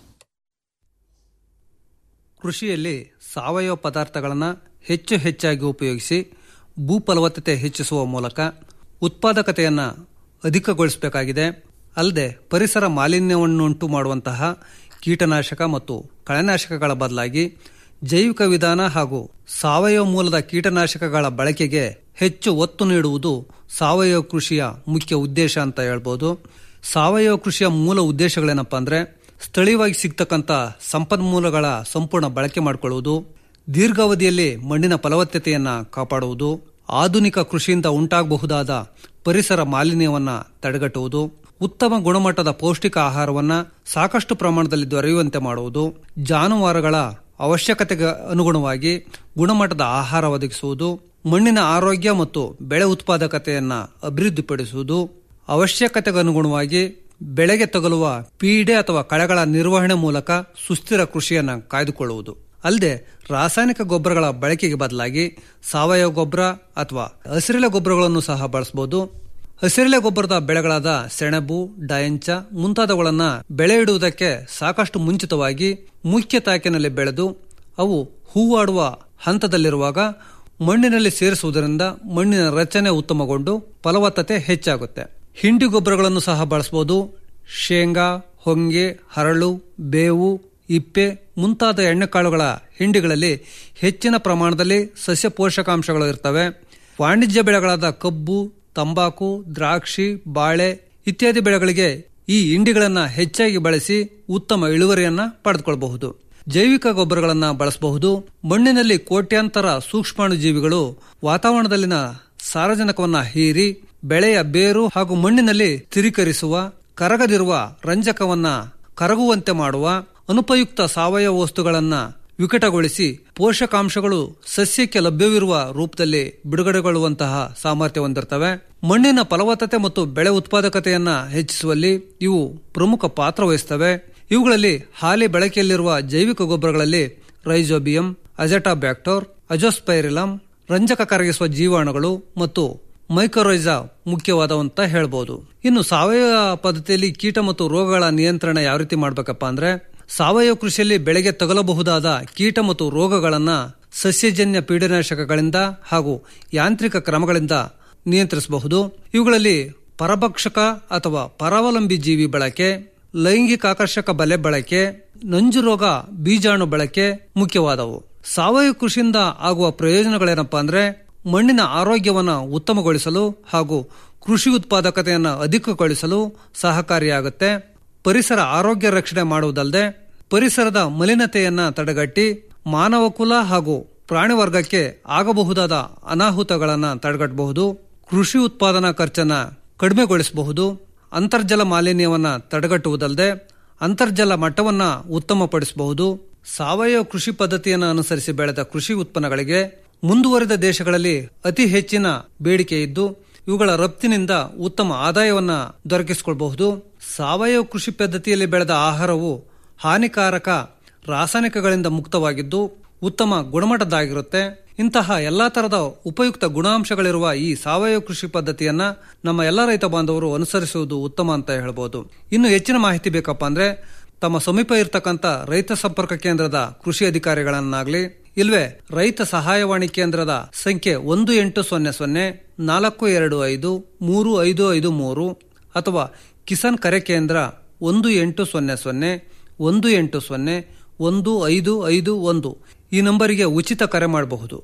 ಕೃಷಿಯಲ್ಲಿ ಸಾವಯವ ಪದಾರ್ಥಗಳನ್ನು ಹೆಚ್ಚು ಹೆಚ್ಚಾಗಿ ಉಪಯೋಗಿಸಿ ಭೂ ಫಲವತ್ತತೆ ಹೆಚ್ಚಿಸುವ ಮೂಲಕ ಉತ್ಪಾದಕತೆಯನ್ನು ಅಧಿಕಗೊಳಿಸಬೇಕಾಗಿದೆ ಅಲ್ಲದೆ ಪರಿಸರ ಮಾಲಿನ್ಯವನ್ನುಂಟು ಮಾಡುವಂತಹ ಕೀಟನಾಶಕ ಮತ್ತು ಕಳೆನಾಶಕಗಳ ಬದಲಾಗಿ ಜೈವಿಕ ವಿಧಾನ ಹಾಗೂ ಸಾವಯವ ಮೂಲದ ಕೀಟನಾಶಕಗಳ ಬಳಕೆಗೆ ಹೆಚ್ಚು ಒತ್ತು ನೀಡುವುದು ಸಾವಯವ ಕೃಷಿಯ ಮುಖ್ಯ ಉದ್ದೇಶ ಅಂತ ಹೇಳ್ಬೋದು ಸಾವಯವ ಕೃಷಿಯ ಮೂಲ ಉದ್ದೇಶಗಳೇನಪ್ಪ ಅಂದ್ರೆ ಸ್ಥಳೀಯವಾಗಿ ಸಿಗ್ತಕ್ಕಂಥ ಸಂಪನ್ಮೂಲಗಳ ಸಂಪೂರ್ಣ ಬಳಕೆ ಮಾಡಿಕೊಳ್ಳುವುದು ದೀರ್ಘಾವಧಿಯಲ್ಲಿ ಮಣ್ಣಿನ ಫಲವತ್ತತೆಯನ್ನ ಕಾಪಾಡುವುದು ಆಧುನಿಕ ಕೃಷಿಯಿಂದ ಉಂಟಾಗಬಹುದಾದ ಪರಿಸರ ಮಾಲಿನ್ಯವನ್ನ ತಡೆಗಟ್ಟುವುದು ಉತ್ತಮ ಗುಣಮಟ್ಟದ ಪೌಷ್ಟಿಕ ಆಹಾರವನ್ನ ಸಾಕಷ್ಟು ಪ್ರಮಾಣದಲ್ಲಿ ದೊರೆಯುವಂತೆ ಮಾಡುವುದು ಜಾನುವಾರುಗಳ ಅವಶ್ಯಕತೆಗೆ ಅನುಗುಣವಾಗಿ ಗುಣಮಟ್ಟದ ಆಹಾರ ಒದಗಿಸುವುದು ಮಣ್ಣಿನ ಆರೋಗ್ಯ ಮತ್ತು ಬೆಳೆ ಉತ್ಪಾದಕತೆಯನ್ನ ಅಭಿವೃದ್ಧಿಪಡಿಸುವುದು ಅವಶ್ಯಕತೆಗನುಗುಣವಾಗಿ ಬೆಳೆಗೆ ತಗುಲುವ ಪೀಡೆ ಅಥವಾ ಕಳೆಗಳ ನಿರ್ವಹಣೆ ಮೂಲಕ ಸುಸ್ಥಿರ ಕೃಷಿಯನ್ನ ಕಾಯ್ದುಕೊಳ್ಳುವುದು ಅಲ್ಲದೆ ರಾಸಾಯನಿಕ ಗೊಬ್ಬರಗಳ ಬಳಕೆಗೆ ಬದಲಾಗಿ ಸಾವಯವ ಗೊಬ್ಬರ ಅಥವಾ ಹಸಿರೆಲೆ ಗೊಬ್ಬರಗಳನ್ನು ಸಹ ಬಳಸಬಹುದು ಹಸಿರೆಲೆ ಗೊಬ್ಬರದ ಬೆಳೆಗಳಾದ ಸೆಣಬು ಡಯಂಚ ಮುಂತಾದವುಗಳನ್ನು ಬೆಳೆ ಇಡುವುದಕ್ಕೆ ಸಾಕಷ್ಟು ಮುಂಚಿತವಾಗಿ ಮುಖ್ಯ ತಾಕಿನಲ್ಲಿ ಬೆಳೆದು ಅವು ಹೂವಾಡುವ ಹಂತದಲ್ಲಿರುವಾಗ ಮಣ್ಣಿನಲ್ಲಿ ಸೇರಿಸುವುದರಿಂದ ಮಣ್ಣಿನ ರಚನೆ ಉತ್ತಮಗೊಂಡು ಫಲವತ್ತತೆ ಹೆಚ್ಚಾಗುತ್ತೆ ಹಿಂಡಿ ಗೊಬ್ಬರಗಳನ್ನು ಸಹ ಬಳಸಬಹುದು ಶೇಂಗಾ ಹೊಂಗೆ ಹರಳು ಬೇವು ಇಪ್ಪೆ ಮುಂತಾದ ಎಣ್ಣೆಕಾಳುಗಳ ಹಿಂಡಿಗಳಲ್ಲಿ ಹೆಚ್ಚಿನ ಪ್ರಮಾಣದಲ್ಲಿ ಸಸ್ಯ ಪೋಷಕಾಂಶಗಳು ಇರ್ತವೆ ವಾಣಿಜ್ಯ ಬೆಳೆಗಳಾದ ಕಬ್ಬು ತಂಬಾಕು ದ್ರಾಕ್ಷಿ ಬಾಳೆ ಇತ್ಯಾದಿ ಬೆಳೆಗಳಿಗೆ ಈ ಹಿಂಡಿಗಳನ್ನ ಹೆಚ್ಚಾಗಿ ಬಳಸಿ ಉತ್ತಮ ಇಳುವರಿಯನ್ನ ಪಡೆದುಕೊಳ್ಳಬಹುದು ಜೈವಿಕ ಗೊಬ್ಬರಗಳನ್ನ ಬಳಸಬಹುದು ಮಣ್ಣಿನಲ್ಲಿ ಕೋಟ್ಯಾಂತರ ಸೂಕ್ಷ್ಮಾಣು ಜೀವಿಗಳು ವಾತಾವರಣದಲ್ಲಿನ ಸಾರಜನಕವನ್ನ ಹೀರಿ ಬೆಳೆಯ ಬೇರು ಹಾಗೂ ಮಣ್ಣಿನಲ್ಲಿ ಸ್ಥಿರೀಕರಿಸುವ ಕರಗದಿರುವ ರಂಜಕವನ್ನ ಕರಗುವಂತೆ ಮಾಡುವ ಅನುಪಯುಕ್ತ ಸಾವಯವ ವಸ್ತುಗಳನ್ನ ವಿಕಟಗೊಳಿಸಿ ಪೋಷಕಾಂಶಗಳು ಸಸ್ಯಕ್ಕೆ ಲಭ್ಯವಿರುವ ರೂಪದಲ್ಲಿ ಬಿಡುಗಡೆಗೊಳ್ಳುವಂತಹ ಸಾಮರ್ಥ್ಯ ಹೊಂದಿರ್ತವೆ ಮಣ್ಣಿನ ಫಲವತ್ತತೆ ಮತ್ತು ಬೆಳೆ ಉತ್ಪಾದಕತೆಯನ್ನ ಹೆಚ್ಚಿಸುವಲ್ಲಿ ಇವು ಪ್ರಮುಖ ಪಾತ್ರ ವಹಿಸ್ತವೆ ಇವುಗಳಲ್ಲಿ ಹಾಲಿ ಬಳಕೆಯಲ್ಲಿರುವ ಜೈವಿಕ ಗೊಬ್ಬರಗಳಲ್ಲಿ ರೈಜೋಬಿಯಂ ಅಜೆಟಾಬ್ಯಾಕ್ಟೋರ್ ಅಜೋಸ್ಪೈರಿಲಮ್ ರಂಜಕ ಕರಗಿಸುವ ಜೀವಾಣುಗಳು ಮತ್ತು ಮೈಕ್ರೋರೈಜಾ ಮುಖ್ಯವಾದವಂತ ಹೇಳ್ಬೋದು ಇನ್ನು ಸಾವಯವ ಪದ್ಧತಿಯಲ್ಲಿ ಕೀಟ ಮತ್ತು ರೋಗಗಳ ನಿಯಂತ್ರಣ ಯಾವ ರೀತಿ ಮಾಡ್ಬೇಕಪ್ಪ ಅಂದ್ರೆ ಸಾವಯವ ಕೃಷಿಯಲ್ಲಿ ಬೆಳೆಗೆ ತಗಲಬಹುದಾದ ಕೀಟ ಮತ್ತು ರೋಗಗಳನ್ನ ಸಸ್ಯಜನ್ಯ ಪೀಡನಾಶಕಗಳಿಂದ ಹಾಗೂ ಯಾಂತ್ರಿಕ ಕ್ರಮಗಳಿಂದ ನಿಯಂತ್ರಿಸಬಹುದು ಇವುಗಳಲ್ಲಿ ಪರಭಕ್ಷಕ ಅಥವಾ ಪರಾವಲಂಬಿ ಜೀವಿ ಬಳಕೆ ಲೈಂಗಿಕ ಆಕರ್ಷಕ ಬಲೆ ಬಳಕೆ ನಂಜು ರೋಗ ಬೀಜಾಣು ಬಳಕೆ ಮುಖ್ಯವಾದವು ಸಾವಯವ ಕೃಷಿಯಿಂದ ಆಗುವ ಪ್ರಯೋಜನಗಳೇನಪ್ಪಾ ಅಂದ್ರೆ ಮಣ್ಣಿನ ಆರೋಗ್ಯವನ್ನು ಉತ್ತಮಗೊಳಿಸಲು ಹಾಗೂ ಕೃಷಿ ಉತ್ಪಾದಕತೆಯನ್ನು ಅಧಿಕಗೊಳಿಸಲು ಸಹಕಾರಿಯಾಗುತ್ತೆ ಪರಿಸರ ಆರೋಗ್ಯ ರಕ್ಷಣೆ ಮಾಡುವುದಲ್ಲದೆ ಪರಿಸರದ ಮಲಿನತೆಯನ್ನ ತಡೆಗಟ್ಟಿ ಮಾನವ ಕುಲ ಹಾಗೂ ಪ್ರಾಣಿ ವರ್ಗಕ್ಕೆ ಆಗಬಹುದಾದ ಅನಾಹುತಗಳನ್ನು ತಡೆಗಟ್ಟಬಹುದು ಕೃಷಿ ಉತ್ಪಾದನಾ ಖರ್ಚನ್ನ ಕಡಿಮೆಗೊಳಿಸಬಹುದು ಅಂತರ್ಜಲ ಮಾಲಿನ್ಯವನ್ನ ತಡೆಗಟ್ಟುವುದಲ್ಲದೆ ಅಂತರ್ಜಲ ಮಟ್ಟವನ್ನ ಉತ್ತಮಪಡಿಸಬಹುದು ಸಾವಯವ ಕೃಷಿ ಪದ್ಧತಿಯನ್ನು ಅನುಸರಿಸಿ ಬೆಳೆದ ಕೃಷಿ ಉತ್ಪನ್ನಗಳಿಗೆ ಮುಂದುವರಿದ ದೇಶಗಳಲ್ಲಿ ಅತಿ ಹೆಚ್ಚಿನ ಬೇಡಿಕೆ ಇದ್ದು ಇವುಗಳ ರಫ್ತಿನಿಂದ ಉತ್ತಮ ಆದಾಯವನ್ನ ದೊರಕಿಸಿಕೊಳ್ಳಬಹುದು ಸಾವಯವ ಕೃಷಿ ಪದ್ಧತಿಯಲ್ಲಿ ಬೆಳೆದ ಆಹಾರವು ಹಾನಿಕಾರಕ ರಾಸಾಯನಿಕಗಳಿಂದ ಮುಕ್ತವಾಗಿದ್ದು ಉತ್ತಮ ಗುಣಮಟ್ಟದ್ದಾಗಿರುತ್ತೆ ಇಂತಹ ಎಲ್ಲಾ ತರದ ಉಪಯುಕ್ತ ಗುಣಾಂಶಗಳಿರುವ ಈ ಸಾವಯವ ಕೃಷಿ ಪದ್ಧತಿಯನ್ನ ನಮ್ಮ ಎಲ್ಲ ರೈತ ಬಾಂಧವರು ಅನುಸರಿಸುವುದು ಉತ್ತಮ ಅಂತ ಹೇಳ್ಬೋದು ಇನ್ನು ಹೆಚ್ಚಿನ ಮಾಹಿತಿ ಬೇಕಪ್ಪ ಅಂದ್ರೆ ತಮ್ಮ ಸಮೀಪ ಇರತಕ್ಕಂತ ರೈತ ಸಂಪರ್ಕ ಕೇಂದ್ರದ ಕೃಷಿ ಅಧಿಕಾರಿಗಳನ್ನಾಗ್ಲಿ ಇಲ್ವೇ ರೈತ ಸಹಾಯವಾಣಿ ಕೇಂದ್ರದ ಸಂಖ್ಯೆ ಒಂದು ಎಂಟು ಸೊನ್ನೆ ಸೊನ್ನೆ ನಾಲ್ಕು ಎರಡು ಐದು ಮೂರು ಐದು ಐದು ಮೂರು ಅಥವಾ ಕಿಸಾನ್ ಕರೆ ಕೇಂದ್ರ ಒಂದು ಎಂಟು ಸೊನ್ನೆ ಸೊನ್ನೆ ಒಂದು ಎಂಟು ಸೊನ್ನೆ ಒಂದು ಐದು ಐದು ಒಂದು ಈ ನಂಬರಿಗೆ ಉಚಿತ ಕರೆ ಮಾಡಬಹುದು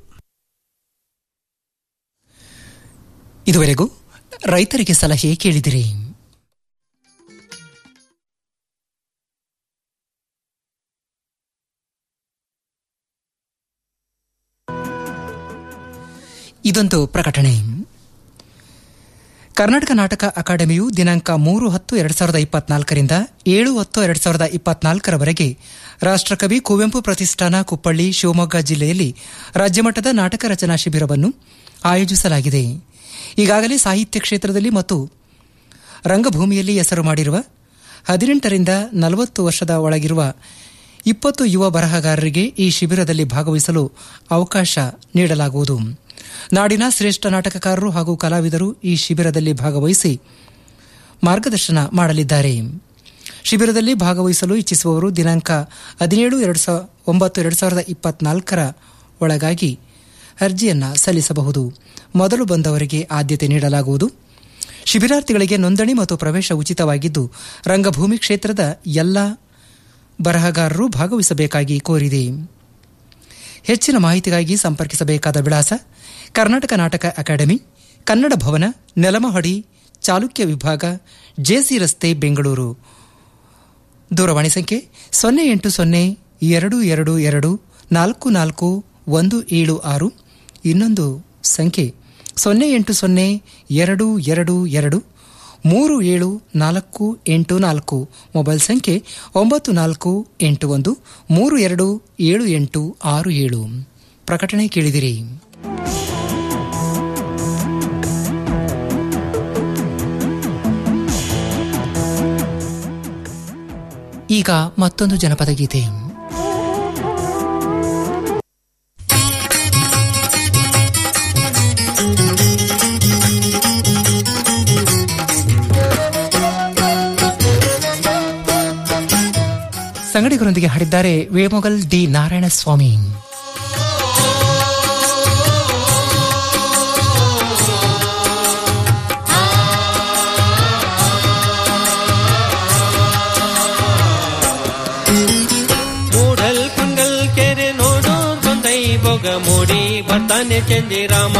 ಇದುವರೆಗೂ ರೈತರಿಗೆ ಸಲಹೆ ಕೇಳಿದಿರಿ ಇದೊಂದು ಪ್ರಕಟಣೆ ಕರ್ನಾಟಕ ನಾಟಕ ಅಕಾಡೆಮಿಯು ದಿನಾಂಕ ಮೂರು ಹತ್ತು ಎರಡ್ ಸಾವಿರದ ಇಪ್ಪತ್ನಾಲ್ಕರಿಂದ ಏಳು ಹತ್ತು ಎರಡ್ ಸಾವಿರದ ಇಪ್ಪತ್ನಾಲ್ಕರವರೆಗೆ ರಾಷ್ಟ್ರಕವಿ ಕುವೆಂಪು ಪ್ರತಿಷ್ಠಾನ ಕುಪ್ಪಳ್ಳಿ ಶಿವಮೊಗ್ಗ ಜಿಲ್ಲೆಯಲ್ಲಿ ರಾಜ್ಯಮಟ್ಟದ ನಾಟಕ ರಚನಾ ಶಿಬಿರವನ್ನು ಆಯೋಜಿಸಲಾಗಿದೆ ಈಗಾಗಲೇ ಸಾಹಿತ್ಯ ಕ್ಷೇತ್ರದಲ್ಲಿ ಮತ್ತು ರಂಗಭೂಮಿಯಲ್ಲಿ ಹೆಸರು ಮಾಡಿರುವ ಹದಿನೆಂಟರಿಂದ ನಲವತ್ತು ವರ್ಷದ ಒಳಗಿರುವ ಇಪ್ಪತ್ತು ಯುವ ಬರಹಗಾರರಿಗೆ ಈ ಶಿಬಿರದಲ್ಲಿ ಭಾಗವಹಿಸಲು ಅವಕಾಶ ನೀಡಲಾಗುವುದು ನಾಡಿನ ಶ್ರೇಷ್ಠ ನಾಟಕಕಾರರು ಹಾಗೂ ಕಲಾವಿದರು ಈ ಶಿಬಿರದಲ್ಲಿ ಭಾಗವಹಿಸಿ ಮಾರ್ಗದರ್ಶನ ಮಾಡಲಿದ್ದಾರೆ ಶಿಬಿರದಲ್ಲಿ ಭಾಗವಹಿಸಲು ಇಚ್ಛಿಸುವವರು ದಿನಾಂಕ ಹದಿನೇಳು ಎರಡು ಸಾವಿರ ಒಂಬತ್ತು ಎರಡು ಸಾವಿರದ ಇಪ್ಪತ್ನಾಲ್ಕರ ಒಳಗಾಗಿ ಅರ್ಜಿಯನ್ನು ಸಲ್ಲಿಸಬಹುದು ಮೊದಲು ಬಂದವರಿಗೆ ಆದ್ಯತೆ ನೀಡಲಾಗುವುದು ಶಿಬಿರಾರ್ಥಿಗಳಿಗೆ ನೋಂದಣಿ ಮತ್ತು ಪ್ರವೇಶ ಉಚಿತವಾಗಿದ್ದು ರಂಗಭೂಮಿ ಕ್ಷೇತ್ರದ ಎಲ್ಲ ಬರಹಗಾರರು ಭಾಗವಹಿಸಬೇಕಾಗಿ ಕೋರಿದೆ ಹೆಚ್ಚಿನ ಮಾಹಿತಿಗಾಗಿ ಸಂಪರ್ಕಿಸಬೇಕಾದ ವಿಳಾಸ ಕರ್ನಾಟಕ ನಾಟಕ ಅಕಾಡೆಮಿ ಕನ್ನಡ ಭವನ ನೆಲಮಹಡಿ ಚಾಲುಕ್ಯ ವಿಭಾಗ ಜೆಸಿ ರಸ್ತೆ ಬೆಂಗಳೂರು ದೂರವಾಣಿ ಸಂಖ್ಯೆ ಸೊನ್ನೆ ಎಂಟು ಸೊನ್ನೆ ಎರಡು ಎರಡು ಎರಡು ನಾಲ್ಕು ನಾಲ್ಕು ಒಂದು ಏಳು ಆರು ಇನ್ನೊಂದು ಸಂಖ್ಯೆ ಸೊನ್ನೆ ಎಂಟು ಸೊನ್ನೆ ಎರಡು ಎರಡು ಎರಡು ಮೂರು ಏಳು ನಾಲ್ಕು ಎಂಟು ನಾಲ್ಕು ಮೊಬೈಲ್ ಸಂಖ್ಯೆ ಒಂಬತ್ತು ನಾಲ್ಕು ಎಂಟು ಒಂದು ಮೂರು ಎರಡು ಏಳು ಎಂಟು ಆರು ಏಳು ಪ್ರಕಟಣೆ ಕೇಳಿದಿರಿ ಈಗ ಮತ್ತೊಂದು ಜನಪದ ಗೀತೆ ಸಂಗಡಿಗರೊಂದಿಗೆ ಹಾಡಿದ್ದಾರೆ ವೇಮೊಗಲ್ ಡಿ ನಾರಾಯಣ ಸ್ವಾಮಿ ಮೂಡಲ್ ಕುಂಡಲ್ ಕೆರೆ ನೋಡೋ ಬಂದೈ ಬೊಗ ಮೂಡಿ ಬರ್ತಾನೆ ಚಂದಿರಾಮ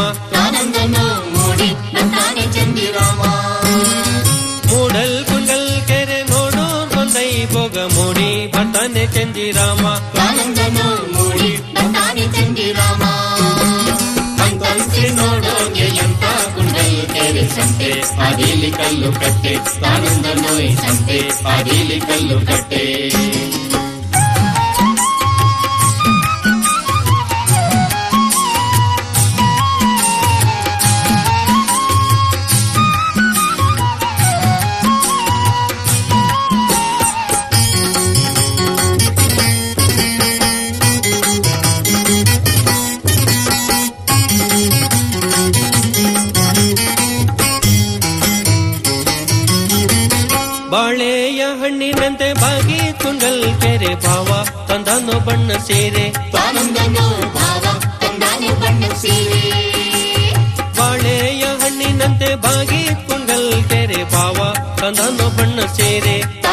ಮೂಡಲ್ ಕುಂಡಲ್ ಕೆರೆ ನೋಡೋ ಬಂದೈ ಬೊಗ ಮೂಡಿ ಬರ್ತಾನೆ ಚಂದಿರಾಮ ಅಂತಂತೆ ನೋಡೋಗೆ ಎಂತ ಕುಂಡಲ್ ಕೆರೆ ಸಂತೆ ಅದಿಲಿ ಕಲ್ಲು ಕಟ್ಟೆ ಆನಂದ ನೋಯ್ ಸಂತೆ ಅದಿಲಿ ಕಲ್ಲು ಕಟ್ಟೆ ಬಾಳೆಯ ಹಣ್ಣಿನಂತೆ ಬಾಗಿ ತುಂಗಲ್ ಕೆರೆ ಭಾವ ತಂದನು ಬಣ್ಣ ಸೇರೆ ಬಾಳೆಯ ಹಣ್ಣಿನಂತೆ ಬಾಗಿ ತುಂಗಲ್ ಕೆರೆ ಭಾವ ತಂದನು ಬಣ್ಣ ಸೇರೆ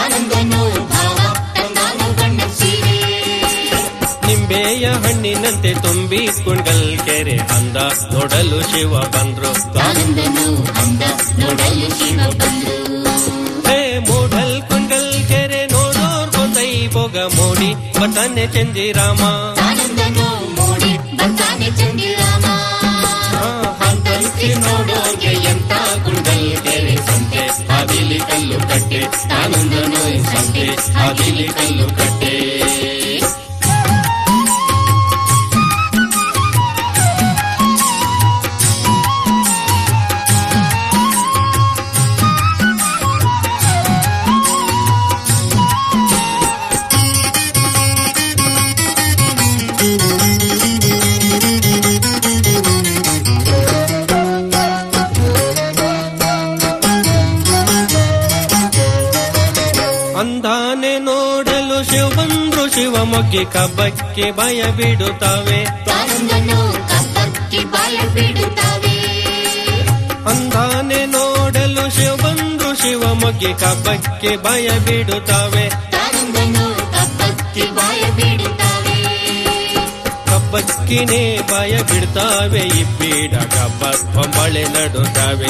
ನಿಂಬೆಯ ಹಣ್ಣಿನಂತೆ ತುಂಬಿ ಕುಂಡಲ್ ಕೆರೆ ಅಂದ ನೋಡಲು ಶಿವ ಬಂದ್ರು ಹೇ ಮೂಡಲ್ ಕುಂಡಲ್ ಕೆರೆ ನೋಡೋರ್ ಬಂದೈ ಬೊಗ ಮೋಡಿ ಬರ್ತಾನೆ ಚಂದಿರಾಮ ಆ, ಹಂತಲಿಸಿ ನೋಡೋಗೆ ಎಂತ ಕುಂಡಲ್ ಕೆರೆ ಸಂತೆ ಅದಿಲಿ ಕಲ್ಲು ಕಟ್ಟೆ ಆನಂದ ನೋಯ್ ಸಂತೆ ಅದಿಲಿ ಕಲ್ಲು ಕಟ್ಟೆ ಅಂದಾನೆ ನೋಡಲು ಶಿವ ಬಂದ್ರು ಶಿವ ಮೊಗ್ಗೆ ಕಬ್ಬಕ್ಕೆ ಭಯ ಬಿಡುತ್ತವೆ ಅಂದಾನೆ ನೋಡಲು ಶಿವ ಬಂದ್ರು ಶಿವ ಮೊಗ್ಗೆ ಕಬ್ಬಕ್ಕೆ ಭಯ ಬಿಡುತ್ತವೆ ಕಬ್ಬಕ್ಕಿನೇ ಭಯ ಬಿಡ್ತಾವೆ ಇಬ್ಬೀಡ ಕಬ್ಬ ಕೊಂಬಳೆ ನಡುತ್ತವೆ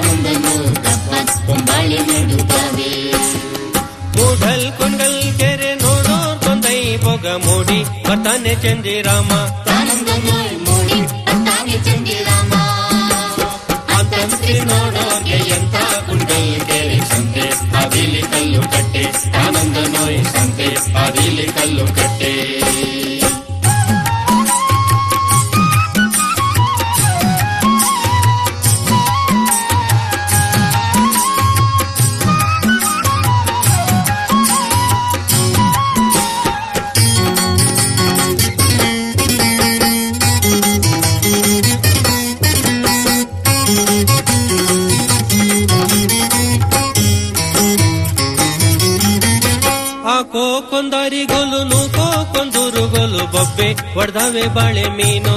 ಮೂಡಲ್ ಕುಂಡಲ್ ಕೆರೆ ನೋಡೋರ್ ಕೊಂದೈ ಬೊಗ ಮೂಡಿ ಬರ್ತಾನೆ ಚಂದಿರಾಮ ಅಂತಂತಿ ನೋಡೋಗೆ ಎಂತ ಕುಂಡಲ್ ಕೆರೆ ಸಂತೆ ಅದಿಲಿ ಕಲ್ಲು ಕಟ್ಟೆ ಆನಂದ ನೋಯ್ ಸಂತೆ ಅದಿಲಿ ಕಲ್ಲು ಕಟ್ಟೆ ಕೋಕೊಂದಾರಿಗೋಲು ನೂಕೋ ಕೊಂದೂರುಗೋಲು ಬೊಬ್ಬೆ ಒಡ್ದಾವೆ ಬಾಳೆ ಮೀನು